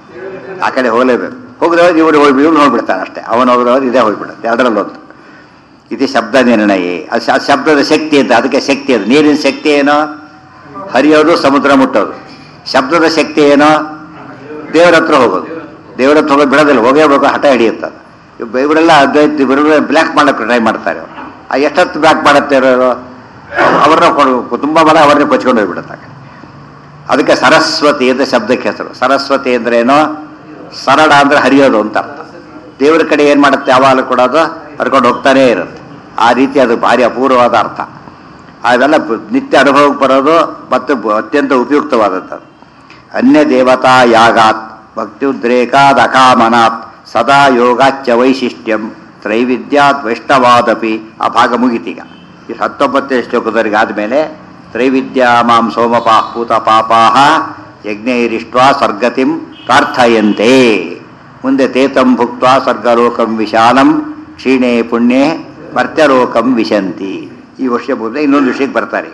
ಆ ಕಡೆ ಹೋಗಲೇಬೇಕು ಹೋಗಿದವ್ರು ಇವರು ಹೋಗಿ ಇವ್ನು ಹೋಗ್ಬಿಡ್ತಾನೆ ಅಷ್ಟೇ ಅವನು ಹೋಗಿದವ್ರು ಇದೇ ಹೋಗ್ಬಿಡುತ್ತೆ ಎರಡರಲ್ಲಿ ಒಂದು ಇದು ಶಬ್ದ ನಿರ್ಣಯ ಅದು ಶ- ಶಬ್ದದ ಶಕ್ತಿ ಅಂತ ಅದಕ್ಕೆ ಶಕ್ತಿ ಅದು ನೀರಿನ ಶಕ್ತಿ ಏನೋ ಹರಿಯೋದು ಸಮುದ್ರ ಮುಟ್ಟೋದು ಶಬ್ದದ ಶಕ್ತಿ ಏನೋ ದೇವರ ಹತ್ರ ಹೋಗೋದು ದೇವರ ಹತ್ರ ಹೋಗೋದು ಬಿಡೋದಿಲ್ಲ ಹೋಗೇಬೇಕು ಹಠ ಹಿಡಿಯುತ್ತೆ ಅದು. ಇವ್ ಇವರೆಲ್ಲ ಅದ್ವೈತ ಇವರು ಬ್ಲ್ಯಾಕ್ ಮಾಡಕ್ಕೆ ಟ್ರೈ ಮಾಡ್ತಾರೆ ಅವ್ರು. ಆ ಎಷ್ಟೊತ್ತು ಬ್ಲ್ಯಾಕ್ ಮಾಡುತ್ತೆ ಇರೋರು ಅವ್ರನ್ನ ಕೊಡು ತುಂಬ ಬಲ ಅವ್ರನ್ನೇ ಕೊಚ್ಕೊಂಡು ಹೋಗ್ಬಿಡುತ್ತೆ ಆ ಕಡೆ. ಅದಕ್ಕೆ ಸರಸ್ವತಿ ಅಂತ ಶಬ್ದಕ್ಕೆ ಹೆಸರು ಸರಸ್ವತಿ ಅಂದ್ರೇನು ಸರಳ ಅಂದ್ರೆ ಹರಿಯೋದು ಅಂತ ಅರ್ಥ ದೇವರ ಕಡೆ ಏನು ಮಾಡುತ್ತೆ ಯಾವಾಗಲೂ ಕೂಡ ಅದು ಹರ್ಕೊಂಡು ಹೋಗ್ತಾನೇ ಇರುತ್ತೆ ಆ ರೀತಿ ಅದು ಭಾರಿ ಅಪೂರ್ವವಾದ ಅರ್ಥ ಅವೆಲ್ಲ ಬ- ನಿತ್ಯ ಅನುಭವಕ್ಕೆ ಬರೋದು ಮತ್ತು ಬ- ಅತ್ಯಂತ ಉಪಯುಕ್ತವಾದದ್ದು ಅನ್ಯ ದೇವತಾ ಯಾಗಾತ್ ಭಕ್ತ್ಯುದ್ರೇಕಾದ್ ಅಕಾಮನಾತ್ ಸದಾ ಯೋಗಾಚ್ಯ ವೈಶಿಷ್ಟ್ಯಂ ತ್ರೈವಿದ್ಯಾತ್ ವೈಷ್ಣವಾದಪಿ ಆ ಭಾಗ ಮುಗಿತೀಗ ಈ ಹತ್ತೊಂಬತ್ತನೇ ಶ್ಲೋಕದವರೆಗೆ ಆದಮೇಲೆ ತ್ರೈವಿದ್ಯಾ ಮಾಂ ಸೋಮಪಾ ಪೂತ ಪಾಪಾಹ ಯಜ್ಞೈರಿಷ್ಟ್ವಾ ಸ್ವರ್ಗತಿಂ ಪ್ರಾರ್ಥಯಂತೆ ಮುಂದೆ ತೇತಂ ಭುಕ್ತ ಸ್ವರ್ಗಲೋಕಂ ವಿಶಾಲಂ ಕ್ಷೀಣೆ ಪುಣ್ಯೆ ಮರ್ತ್ಯಲೋಕಂ ವಿಶಂತಿ ಈ ವರ್ಷ ಮುಂದೆ ಇನ್ನೊಂದು ವಿಷಯಕ್ಕೆ ಬರ್ತಾರೆ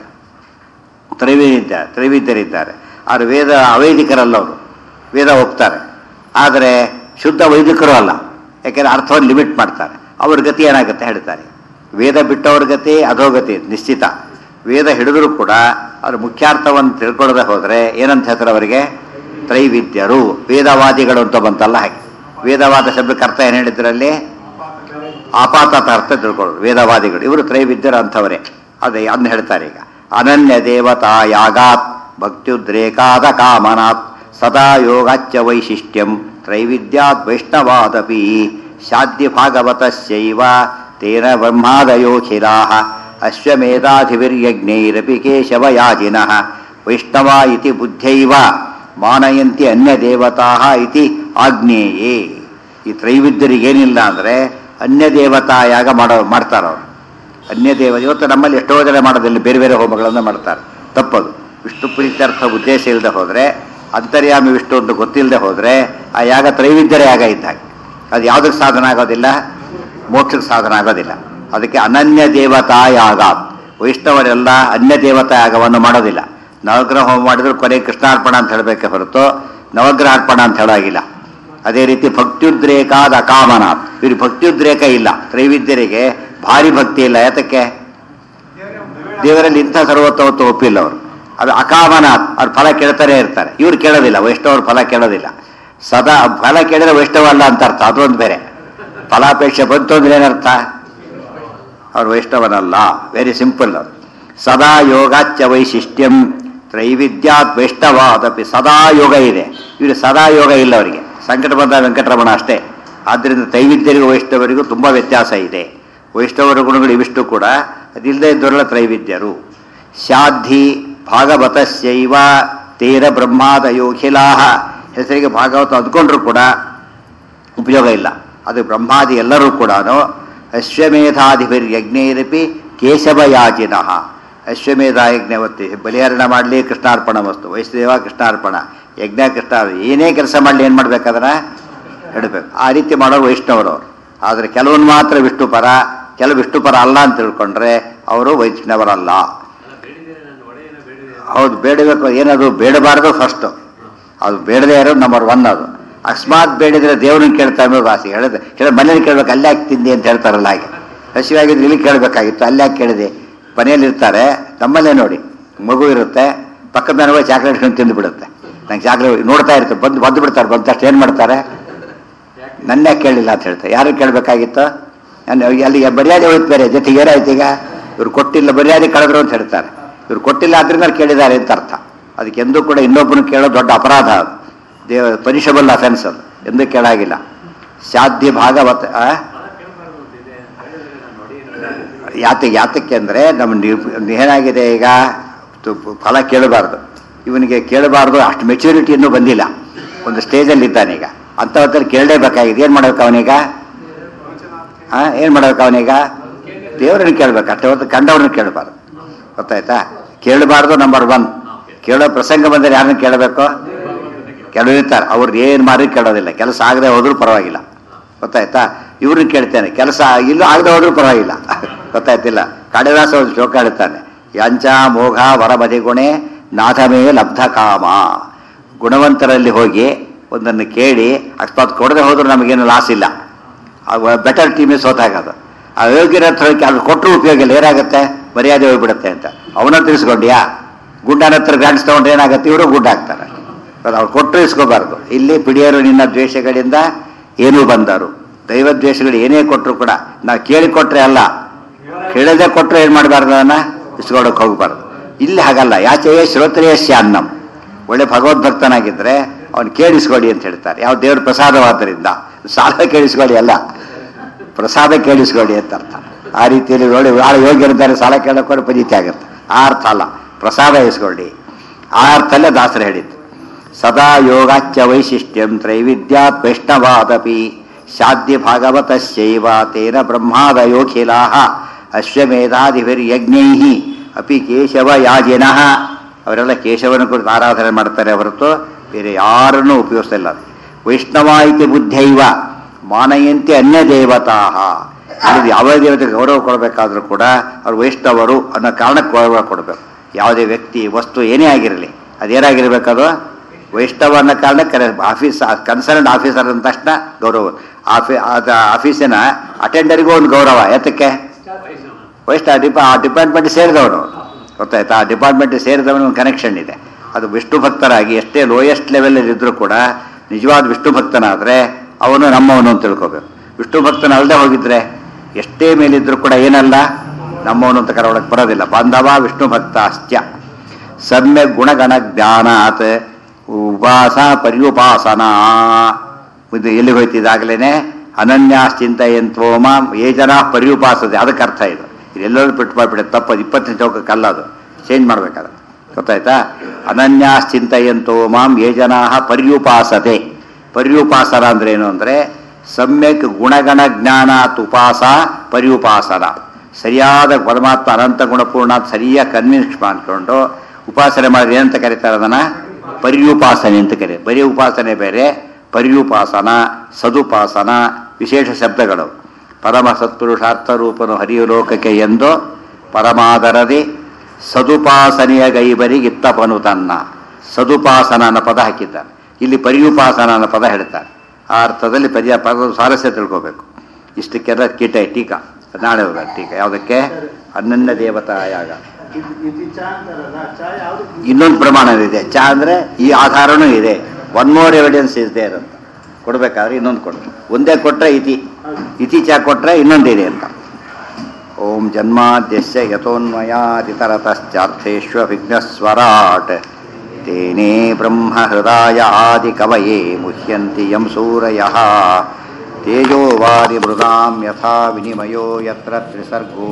ತ್ರೈವೇದ್ಯ ತ್ರೈವಿದ್ಯರಿದ್ದಾರೆ ಆದರೆ ವೇದ ಅವೈದಿಕರಲ್ಲ ಅವರು ವೇದ ಹೋಗ್ತಾರೆ ಆದರೆ ಶುದ್ಧ ವೈದಿಕರು ಅಲ್ಲ ಯಾಕೆಂದರೆ ಅರ್ಥವನ್ನು ಲಿಮಿಟ್ ಮಾಡ್ತಾರೆ ಅವ್ರ ಗತಿ ಏನಾಗುತ್ತೆ ಹೇಳ್ತಾರೆ ವೇದ ಬಿಟ್ಟವ್ರ ಗತಿ ಅಧೋಗತಿ ನಿಶ್ಚಿತ ವೇದ ಹಿಡಿದ್ರು ಕೂಡ ಅದ್ರ ಮುಖ್ಯಾರ್ಥವನ್ನು ತಿಳ್ಕೊಳ್ಳದೆ ಹೋದರೆ ಏನಂತ ಹೇಳ್ತಾರೆ ಅವರಿಗೆ ತ್ರೈವಿದ್ಯರು ವೇದವಾದಿಗಳು ಅಂತ ಬಂತಲ್ಲ ಹಾಗೆ ವೇದವಾದ ಶಬ್ದಕ್ಕೆ ಅರ್ಥ ಏನು ಹೇಳಿದ್ರಲ್ಲಿ ಆಪಾತತ ಅರ್ಥ ತಿಳ್ಕೊಳ್ಳೋದು ವೇದವಾದಿಗಳು ಇವರು ತ್ರೈವಿದ್ಯರು ಅಂಥವರೇ ಅದೇ ಅದನ್ನ ಹೇಳ್ತಾರೆ ಈಗ ಅನನ್ಯ ದೇವತಾ ಯಾಗಾತ್ ಭಕ್ತ್ಯುದ್ರೇಕಾದ ಕಾಮನಾತ್ ಸದಾ ಯೋಗಾಚ್ಯ ವೈಶಿಷ್ಟ್ಯಂ ತ್ರೈವಿದ್ಯಾತ್ ವೈಷ್ಣವಾದಪಿ ಶಾದ್ಯ ಭಾಗವತಸ್ಯೈವ ತೇನ ಬ್ರಹ್ಮಾದಯೋಖಿರಾ ಅಶ್ವಮೇಧಾಧಿವಿರ್ಯಜ್ಞೈರಪಿ ಕೇಶವಯಾಜಿನಃ ವೈಷ್ಣವ ಇತಿ ಬುದ್ಧೈವ ಮಾನಯಂತಿ ಅನ್ಯ ದೇವತಾ ಇತಿ ಆಗ್ನೇಯೇ ಈ ತ್ರೈವಿದ್ಯರಿಗೇನಿಲ್ಲ ಅಂದರೆ ಅನ್ಯ ದೇವತಾ ಯಾಗ ಮಾಡೋ ಮಾಡ್ತಾರವ್ರು ಅನ್ಯ ದೇವ ಇವತ್ತು ನಮ್ಮಲ್ಲಿ ಎಷ್ಟೋ ಜನ ಮಾಡೋದಿಲ್ಲ ಬೇರೆ ಬೇರೆ ಹೋಮಗಳನ್ನು ಮಾಡ್ತಾರೆ ತಪ್ಪದು ವಿಷ್ಣು ಪ್ರೀತ್ಯರ್ಥ ಉದ್ದೇಶ ಇಲ್ಲದೆ ಹೋದರೆ ಅಂತರ್ಯಾಮಿ ವಿಷ್ಣು ಅಂತ ಗೊತ್ತಿಲ್ಲದೆ ಹೋದರೆ ಆ ಯಾಗ ತ್ರೈವಿದ್ಯರ ಯಾಗ ಇದ್ದ ಹಾಗೆ ಅದು ಯಾವುದಕ್ಕೆ ಸಾಧನ ಆಗೋದಿಲ್ಲ ಮೋಕ್ಷಕ್ಕೆ ಸಾಧನ ಆಗೋದಿಲ್ಲ ಅದಕ್ಕೆ ಅನನ್ಯ ದೇವತಾ ಯಾಗ ವೈಷ್ಣವರೆಲ್ಲ ಅನ್ಯ ದೇವತಾ ಯಾಗವನ್ನು ಮಾಡೋದಿಲ್ಲ ನವಗ್ರಹ ಹೋಮ ಮಾಡಿದ್ರು ಕೊನೆ ಕೃಷ್ಣಾರ್ಪಣ ಅಂತ ಹೇಳಬೇಕೆ ಹೊರತು ನವಗ್ರಹ ಅರ್ಪಣ ಅಂತ ಹೇಳಾಗಿಲ್ಲ ಅದೇ ರೀತಿ ಭಕ್ತ್ಯುದ್ರೇಕಾದ ಅಕಾಮನ ಇವ್ರಿಗೆ ಭಕ್ತ್ಯುದ್ರೇಕ ಇಲ್ಲ ತ್ರೈವಿದ್ಯರಿಗೆ ಭಾರಿ ಭಕ್ತಿ ಇಲ್ಲ ಯಾತಕ್ಕೆ ದೇವರಲ್ಲಿ ಇಂಥ ಸರ್ವೋತ್ತಮತ್ವ ಒಪ್ಪಿಲ್ಲ ಅವರು ಅದು ಅಕಾಮನ ಅವ್ರ ಫಲ ಕೇಳ್ತಾನೆ ಇರ್ತಾರೆ ಇವ್ರು ಕೇಳೋದಿಲ್ಲ ವೈಷ್ಣವರು ಫಲ ಕೇಳೋದಿಲ್ಲ ಸದಾ ಫಲ ಕೇಳಿದ್ರೆ ವೈಷ್ಣವ ಅಲ್ಲ ಅಂತ ಅರ್ಥ ಅದೊಂದು ಬೇರೆ ಫಲಾಪೇಕ್ಷೆ ಬಂತು ಅಂದ್ರೆ ಏನರ್ಥ ಅವ್ರು ವೈಷ್ಣವನಲ್ಲ ವೆರಿ ಸಿಂಪಲ್ ಅದು ಸದಾ ಯೋಗಾಚ್ಚ ವೈಶಿಷ್ಟ್ಯಂ ತ್ರೈವಿದ್ಯಾತ್ ವೈಷ್ಣವಾದಪಿ ಸದಾ ಯೋಗ ಇದೆ ಇವರು ಸದಾ ಯೋಗ ಇಲ್ಲ ಅವರಿಗೆ ಸಂಕಟ ಬಂದ ವೆಂಕಟರಮಣ ಅಷ್ಟೇ ಆದ್ದರಿಂದ ತ್ರೈವಿದ್ಯರಿಗೂ ವೈಷ್ಣವರಿಗೂ ತುಂಬ ವ್ಯತ್ಯಾಸ ಇದೆ ವೈಷ್ಣವರ ಗುಣಗಳು ಇವಿಷ್ಟು ಕೂಡ ಅದಿಲ್ಲದೆ ಇದ್ದವರೆಲ್ಲ ತ್ರೈವಿದ್ಯರು ಶಾಧಿ ಭಾಗವತಸ್ಯೈವ ತೇರ ಬ್ರಹ್ಮಾದಯೋಖಿಲಾಹ ಹೆಸರಿಗೆ ಭಾಗವತ ಅಂದ್ಕೊಂಡ್ರು ಕೂಡ ಉಪಯೋಗ ಇಲ್ಲ ಅದು ಬ್ರಹ್ಮಾದಿ ಎಲ್ಲರೂ ಕೂಡ ಅಶ್ವಮೇಧಾಧಿಪರಿ ಯಜ್ಞೈರಪಿ ಕೇಶವಯಾಜಿನಃ ಅಶ್ವಮೇಧ ಯಜ್ಞವತ್ತಿ ಬಲಿಹರಣ ಮಾಡಲಿ ಕೃಷ್ಣಾರ್ಪಣ ವಸ್ತು ವೈಷ್ಣದೇವ ಕೃಷ್ಣಾರ್ಪಣ ಯಜ್ಞ ಕೃಷ್ಣ ಏನೇ ಕೆಲಸ ಮಾಡಲಿ ಏನು ಮಾಡ್ಬೇಕದನ್ನ ಹೇಳಬೇಕು ಆ ರೀತಿ ಮಾಡೋರು ವೈಷ್ಣವರು ಅವರು ಆದರೆ ಕೆಲವೊಂದು ಮಾತ್ರ ವಿಷ್ಣುಪರ ಕೆಲವು ವಿಷ್ಣುಪರ ಅಲ್ಲ ಅಂತ ತಿಳ್ಕೊಂಡ್ರೆ ಅವರು ವೈಷ್ಣವರಲ್ಲ ಹೌದು ಬೇಡಬೇಕು ಏನದು ಬೇಡಬಾರದು ಫಸ್ಟು ಅದು ಬೇಡದೇ ಇರೋದು ನಂಬರ್ ಒನ್ ಅದು ಅಕಸ್ಮಾತ್ ಬೇಡಿದ್ರೆ ದೇವ್ರನ್ನ ಕೇಳ್ತಾ ಅನ್ನೋದು ಆಸೆ ಹೇಳಿದ್ರೆ ಕೇಳ ಮನೇಲಿ ಕೇಳ್ಬೇಕು ಅಲ್ಲೇ ಯಾಕೆ ತಿಂದಿ ಅಂತ ಹೇಳ್ತಾರಲ್ಲ ಹಾಗೆ ಹಸಿವಾಗಿದ್ರೆ ಇಲ್ಲಿ ಕೇಳಬೇಕಾಗಿತ್ತು ಅಲ್ಲೇ ಯಾಕೆ ಕೇಳಿದೆ ಮನೆಯಲ್ಲಿ ಇರ್ತಾರೆ ನಮ್ಮಲ್ಲೇ ನೋಡಿ ಮಗು ಇರುತ್ತೆ ಪಕ್ಕದ ಮನೆ ಹೋಗಿ ಚಾಕ್ಲೇಟ್ ಇಟ್ಕೊಂಡು ತಿಂದು ಬಿಡುತ್ತೆ ನಂಗೆ ಚಾಕ್ಲೇಟ್ ನೋಡ್ತಾ ಇರುತ್ತೆ ಬಂದು ಬಂದು ಬಿಡ್ತಾರೆ ಬಂದ ತಕ್ಷಣ ಏನು ಮಾಡ್ತಾರೆ ನನ್ನ ಯಾಕೆ ಕೇಳಿಲ್ಲ ಅಂತ ಹೇಳ್ತಾರೆ ಯಾರು ಕೇಳಬೇಕಾಗಿತ್ತು ನಾನು ಅಲ್ಲಿಗೆ ಮರ್ಯಾದೆ ಹೋಯ್ತು ಬೇರೆ ಜೊತೆಗೆ ಏನಾಯ್ತು ಈಗ ಇವ್ರು ಕೊಟ್ಟಿಲ್ಲ ಮರ್ಯಾದೆ ಕಳೆದ್ರು ಅಂತ ಹೇಳ್ತಾರೆ ಇವ್ರು ಕೊಟ್ಟಿಲ್ಲ ಆದ್ರಿಂದ ಕೇಳಿದ್ದಾರೆ ಅಂತ ಅರ್ಥ ಅದಕ್ಕೆ ಎಂದೂ ಕೂಡ ಇನ್ನೊಬ್ಬನು ಕೇಳೋದು ದೊಡ್ಡ ಅಪರಾಧ ಅದು ದೇವ ಪನಿಷಬಲ್ ಅಫೆನ್ಸ್ ಅದು ಎಂದೂ ಕೇಳಾಗಿಲ್ಲ ಸಾಧ್ಯ ಭಾಗವತ ಆ? ಯಾತ ಯಾತಕ್ಕೆ ಅಂದರೆ ನಮ್ಮ ನಿ- ಏನಾಗಿದೆ ಈಗ ತು- ಫಲ ಕೇಳಬಾರ್ದು ಇವನಿಗೆ ಕೇಳಬಾರ್ದು ಅಷ್ಟು ಮೆಚುರಿಟಿ ಇನ್ನೂ ಬಂದಿಲ್ಲ ಒಂದು ಸ್ಟೇಜಲ್ಲಿ ಇದ್ದಾನೆ ಈಗ ಅಂತ ಹೊತ್ತಲ್ಲಿ ಕೇಳಲೇಬೇಕಾಗಿದೆ ಏನು ಮಾಡ್ಬೇಕು ಅವನೀಗ ಹಾಂ ಏನು ಮಾಡ್ಬೇಕು ಅವನೀಗ ದೇವರನ್ನ ಕೇಳ್ಬೇಕು ಅಷ್ಟೇ ಹೊತ್ತು ಕಂಡವ್ರನ್ನ ಕೇಳಬಾರ್ದು ಗೊತ್ತಾಯ್ತಾ ಕೇಳಬಾರ್ದು ನಂಬರ್ ಒನ್ ಕೇಳೋ ಪ್ರಸಂಗ ಬಂದರೆ ಯಾರನ್ನ ಕೇಳಬೇಕು ಕೆಲವರು ಇರ್ತಾರೆ ಅವ್ರದ್ದು ಏನು ಮಾರಿ ಕೇಳೋದಿಲ್ಲ ಕೆಲಸ ಆಗದೆ ಹೋದ್ರೂ ಪರವಾಗಿಲ್ಲ ಗೊತ್ತಾಯ್ತಾ ಇವ್ರನ್ನ ಕೇಳ್ತೇನೆ ಕೆಲಸ ಇಲ್ಲೂ ಆಗದೆ ಹೋದ್ರೂ ಪರವಾಗಿಲ್ಲ ಗೊತ್ತಾಯ್ತಿಲ್ಲ ಕಾಳಿದಾಸ ಒಂದು ಶ್ಲೋಕ ಹೇಳ್ತಾನೆ ಯಾಂಚ ಮೋಘ ವರಬದಿ ಗುಣೆ ನಾಥಮೇ ಲಬ್ಧ ಕಾಮ ಗುಣವಂತರಲ್ಲಿ ಹೋಗಿ ಒಂದನ್ನು ಕೇಳಿ ಅಕಸ್ಮಾತ್ ಕೊಡದೆ ಹೋದ್ರೂ ನಮಗೇನು ಲಾಸ್ ಇಲ್ಲ ಬೆಟರ್ ಟೀಮೇ ಸೋತಾಗೋದು ಆ ಯೋಗ್ಯರ ಹತ್ರ ಹೋಗಿ ಅಲ್ಲಿ ಕೊಟ್ಟರು ಉಪಯೋಗ ಇಲ್ಲ ಏನಾಗುತ್ತೆ ಮರ್ಯಾದೆ ಹೋಗ್ಬಿಡುತ್ತೆ ಅಂತ ಅವನ ತಿಳಿಸ್ಕೊಂಡ್ಯಾ ಗುಂಡನ ಹತ್ರ ಗ್ರಾಂಟ್ಸ್ ತಗೊಂಡ್ರೆ ಏನಾಗುತ್ತೆ ಇವರು ಗುಡ್ಡ ಹಾಕ್ತಾರೆ ಅದು ಅವ್ರು ಕೊಟ್ಟರು ಇಸ್ಕೋಬಾರ್ದು ಇಲ್ಲಿ ಪಿಡಿಯರು ನಿನ್ನ ದ್ವೇಷಗಳಿಂದ ಏನೂ ಬಂದರು ದೈವ ದ್ವೇಷಗಳು ಏನೇ ಕೊಟ್ಟರು ಕೂಡ ನಾವು ಕೇಳಿಕೊಟ್ರೆ ಅಲ್ಲ ಕೇಳದೆ ಕೊಟ್ಟರೆ ಏನು ಮಾಡಬಾರ್ದು ಅದನ್ನ ಇಸ್ಕೊಳಕ್ಕೆ ಹೋಗಬಾರ್ದು ಇಲ್ಲಿ ಹಾಗಲ್ಲ ಯಾಚೆಯೇ ಶ್ರೋತ್ರಿಯಸ್ಯ ಅನ್ನಂ ಒಳ್ಳೆ ಭಗವದ್ಭಕ್ತನಾಗಿದ್ದರೆ ಅವನು ಕೇಳಿಸ್ಕೊಡಿ ಅಂತ ಹೇಳ್ತಾರೆ ಯಾವ ದೇವ್ರ ಪ್ರಸಾದವಾದ್ದರಿಂದ ಸಾಲ ಕೇಳಿಸ್ಕೊಡಿ ಅಲ್ಲ ಪ್ರಸಾದ ಕೇಳಿಸ್ಕೊಡಿ ಅಂತ ಅರ್ಥ ಆ ರೀತಿಯಲ್ಲಿ ನೋಡಿ ಭಾಳ ಯೋಗ್ಯರಿದ್ದಾರೆ ಸಾಲ ಕೇಳಕ್ಕೆ ಪಜಿತಿ ಆಗುತ್ತೆ ಆ ಅರ್ಥ ಅಲ್ಲ ಪ್ರಸಾದ ಇಸ್ಕೊಳ್ಳಿ ಆ ಅರ್ಥಲ್ಲೇ ದಾಸರು ಹೇಳಿದ್ದು ಸದಾ ಯೋಗಾಚ್ಯ ವೈಶಿಷ್ಟ್ಯಂ ತ್ರೈವಿದ್ಯಾತ್ ವೈಷ್ಣವಾದಪಿ ಶಾದ್ಯ ಭಾಗವತಸ್ಯೈವ ತೇನ ಬ್ರಹ್ಮಾದಯೋಖಿಲಾಹ ಅಶ್ವಮೇಧಾದಿಭಿರ್ಯಜ್ಞೈ ಅಪಿ ಕೇಶವ ಯಾಜಿನಃ ಅವರೆಲ್ಲ ಕೇಶವನ ಕುರಿತು ಆರಾಧನೆ ಮಾಡ್ತಾರೆ ಹೊರತು ಬೇರೆ ಯಾರನ್ನೂ ಉಪಯೋಗಿಸ್ತಿಲ್ಲ ವೈಷ್ಣವ ಇತಿ ಬುದ್ಧೈವ ಮಾನಯಂತೆ ಅನ್ಯ ದೇವತಾ ಇದು ಯಾವ ದೇವತೆಗೆ ಗೌರವ ಕೊಡಬೇಕಾದ್ರೂ ಕೂಡ ಅವ್ರು ವೈಷ್ಣವರು ಅನ್ನೋ ಕಾರಣಕ್ಕೆ ಗೌರವ ಕೊಡಬೇಕು ಯಾವುದೇ ವ್ಯಕ್ತಿ ವಸ್ತು ಏನೇ ಆಗಿರಲಿ ಅದೇನಾಗಿರ್ಬೇಕದು ವೈಷ್ಣವ ಅನ್ನೋ ಕಾರಣಕ್ಕೆ ಆಫೀಸ್ ಕನ್ಸರ್ನ್ ಆಫೀಸರ್ ಅಂದ ತಕ್ಷಣ ಗೌರವ ಆಫೀ ಅದ ಆಫೀಸಿನ ಅಟೆಂಡರಿಗೂ ಒಂದು ಗೌರವ ಯಾತಕ್ಕೆ ವೈಷ್ಣವ ಡಿಪ ಆ ಡಿಪಾರ್ಟ್ಮೆಂಟ್ ಸೇರಿದವನು ಗೊತ್ತಾಯ್ತಾ ಆ ಡಿಪಾರ್ಟ್ಮೆಂಟ್ ಸೇರಿದವನ ಒಂದು ಕನೆಕ್ಷನ್ ಇದೆ ಅದು ವಿಷ್ಣು ಭಕ್ತರಾಗಿ ಎಷ್ಟೇ ಲೋಯೆಸ್ಟ್ ಲೆವೆಲಲ್ಲಿ ಇದ್ರೂ ಕೂಡ ನಿಜವಾದ ವಿಷ್ಣು ಭಕ್ತನಾದರೆ ಅವನು ನಮ್ಮವನು ಅಂತ ತಿಳ್ಕೋಬೇಕು ವಿಷ್ಣು ಭಕ್ತನ ಅಲ್ಲದೆ ಹೋಗಿದ್ರೆ ಎಷ್ಟೇ ಮೇಲಿದ್ರೂ ಕೂಡ ಏನಲ್ಲ ನಮ್ಮವನು ಅಂತ ಕರವಳಕ್ಕೆ ಬರೋದಿಲ್ಲ ಬಾಂಧವ ವಿಷ್ಣು ಭಕ್ತ ಅಸ್ತ್ಯ ಸಮ್ಯಕ್ ಗುಣಗಣ ಜ್ಞಾನಾತ್ ಉಪಾಸ ಪರ್ಯುಪಾಸನಾ ಇದು ಎಲ್ಲಿ ಹೋಯ್ತಿದ್ದಾಗಲೇ ಅನನ್ಯಾಶ್ಚಿಂತೆಯಂತ್ವೋ ಮಾಂ ಏ ಜನ ಪರ್ಯುಪಾಸದೆ ಅದಕ್ಕೆ ಅರ್ಥ ಇದು ಇದೆಲ್ಲರೂ ಬಿಟ್ಟು ಮಾಡ್ಬಿಡುತ್ತೆ ತಪ್ಪದು ಇಪ್ಪತ್ತನೇ ಚೌಕಕ್ಕಲ್ಲ ಅದು ಚೇಂಜ್ ಮಾಡ್ಬೇಕಾದ್ರೆ ಗೊತ್ತಾಯ್ತಾ ಅನನ್ಯಾಶ್ಚಿಂತೆಯಂತೋ ಮಾಂ ಏ ಜನ ಪರ್ಯುಪಾಸತೆ ಪರ್ಯುಪಾಸನ ಅಂದ್ರೆ ಏನು ಅಂದರೆ ಸಮ್ಯಕ್ ಗುಣಗಣ ಜ್ಞಾನಾತ್ ಉಪಾಸ ಪರ್ಯುಪಾಸನ ಸರಿಯಾದ ಪರಮಾತ್ಮ ಅನಂತ ಗುಣಪೂರ್ಣ ಅಂತ ಸರಿಯಾಗಿ ಕನ್ವಿನ್ಸ್ ಮಾಡ್ಕೊಂಡು ಉಪಾಸನೆ ಮಾಡಿದ್ರೆ ಏನಂತ ಕರೀತಾರೆ ಅದನ್ನ ಪರ್ಯುಪಾಸನೆ ಅಂತ ಕರೀತಾರೆ ಬರೀ ಉಪಾಸನೆ ಬೇರೆ ಪರ್ಯುಪಾಸನ ಸದುಪಾಸನ ವಿಶೇಷ ಶಬ್ದಗಳು ಪರಮ ಸತ್ಪುರುಷಾರ್ಥ ರೂಪನು ಹರಿಯು ಲೋಕಕ್ಕೆ ಎಂದು ಪರಮಾದರದಿ ಸದುಪಾಸನೆಯ ಗೈಬರಿಗಿತ್ತಪನು ತನ್ನ ಸದುಪಾಸನ ಅನ್ನೋ ಪದ ಹಾಕಿದ್ದಾನೆ ಇಲ್ಲಿ ಪರ್ಯುಪಾಸನ ಅನ್ನೋ ಪದ ಹೇಳ್ತಾರೆ ಆ ಅರ್ಥದಲ್ಲಿ ಪರ್ಯ ಪದದ ಸ್ವಾರಸ್ಯ ತಿಳ್ಕೋಬೇಕು ಇಷ್ಟಕ್ಕೆಲ್ಲ ಕೀಟ ಟೀಕಾ ನಾಳೆ ಹೋದ ಟೀಕಾ ಯಾವುದಕ್ಕೆ ಅನನ್ಯ ದೇವತಾಯಾಗ ಇದು- ಇದು ಚಾ ಅಂತಾರಲ್ಲ ಚಾ ಯಾವ್ದು ಇನ್ನೊಂದು ಪ್ರಮಾಣವಿದೆ ಚಾ ಅಂದರೆ ಈ ಆಧಾರನೂ ಇದೆ one more evidence is there ಅಂತ ಕೊಡ್ಬೇಕಾದ್ರೆ ಇನ್ನೊಂದು ಕೊಡ್ತಾರೆ ಒಂದೇ ಕೊಟ್ಟರೆ ಇತಿ ಇತಿ ಚಾ ಕೊಟ್ಟರೆ ಇನ್ನೊಂದಿದೆ ಅಂತ ಓಂ ಜನ್ಮಾದ್ಯಸ್ಯ ಯಥೋನ್ಮಯಾದಿತರತಶ್ಚಾರ್ಥೇಶ್ವ ವಿಘ್ನಸ್ವರಾಟ್ ತೇನೇ ಬ್ರಹ್ಮ ಹೃದಯ ಆದಿ ಕವಯೇ ಮುಹ್ಯಂತಿ ಯಂ ಸೂರಯಃ ತೇಜೋ ವಾರಿ ಮೃದಾಂ ಯಥಾ ವಿನಿಮಯೋ ಯತ್ರ ತ್ರಿಸರ್ಗೋ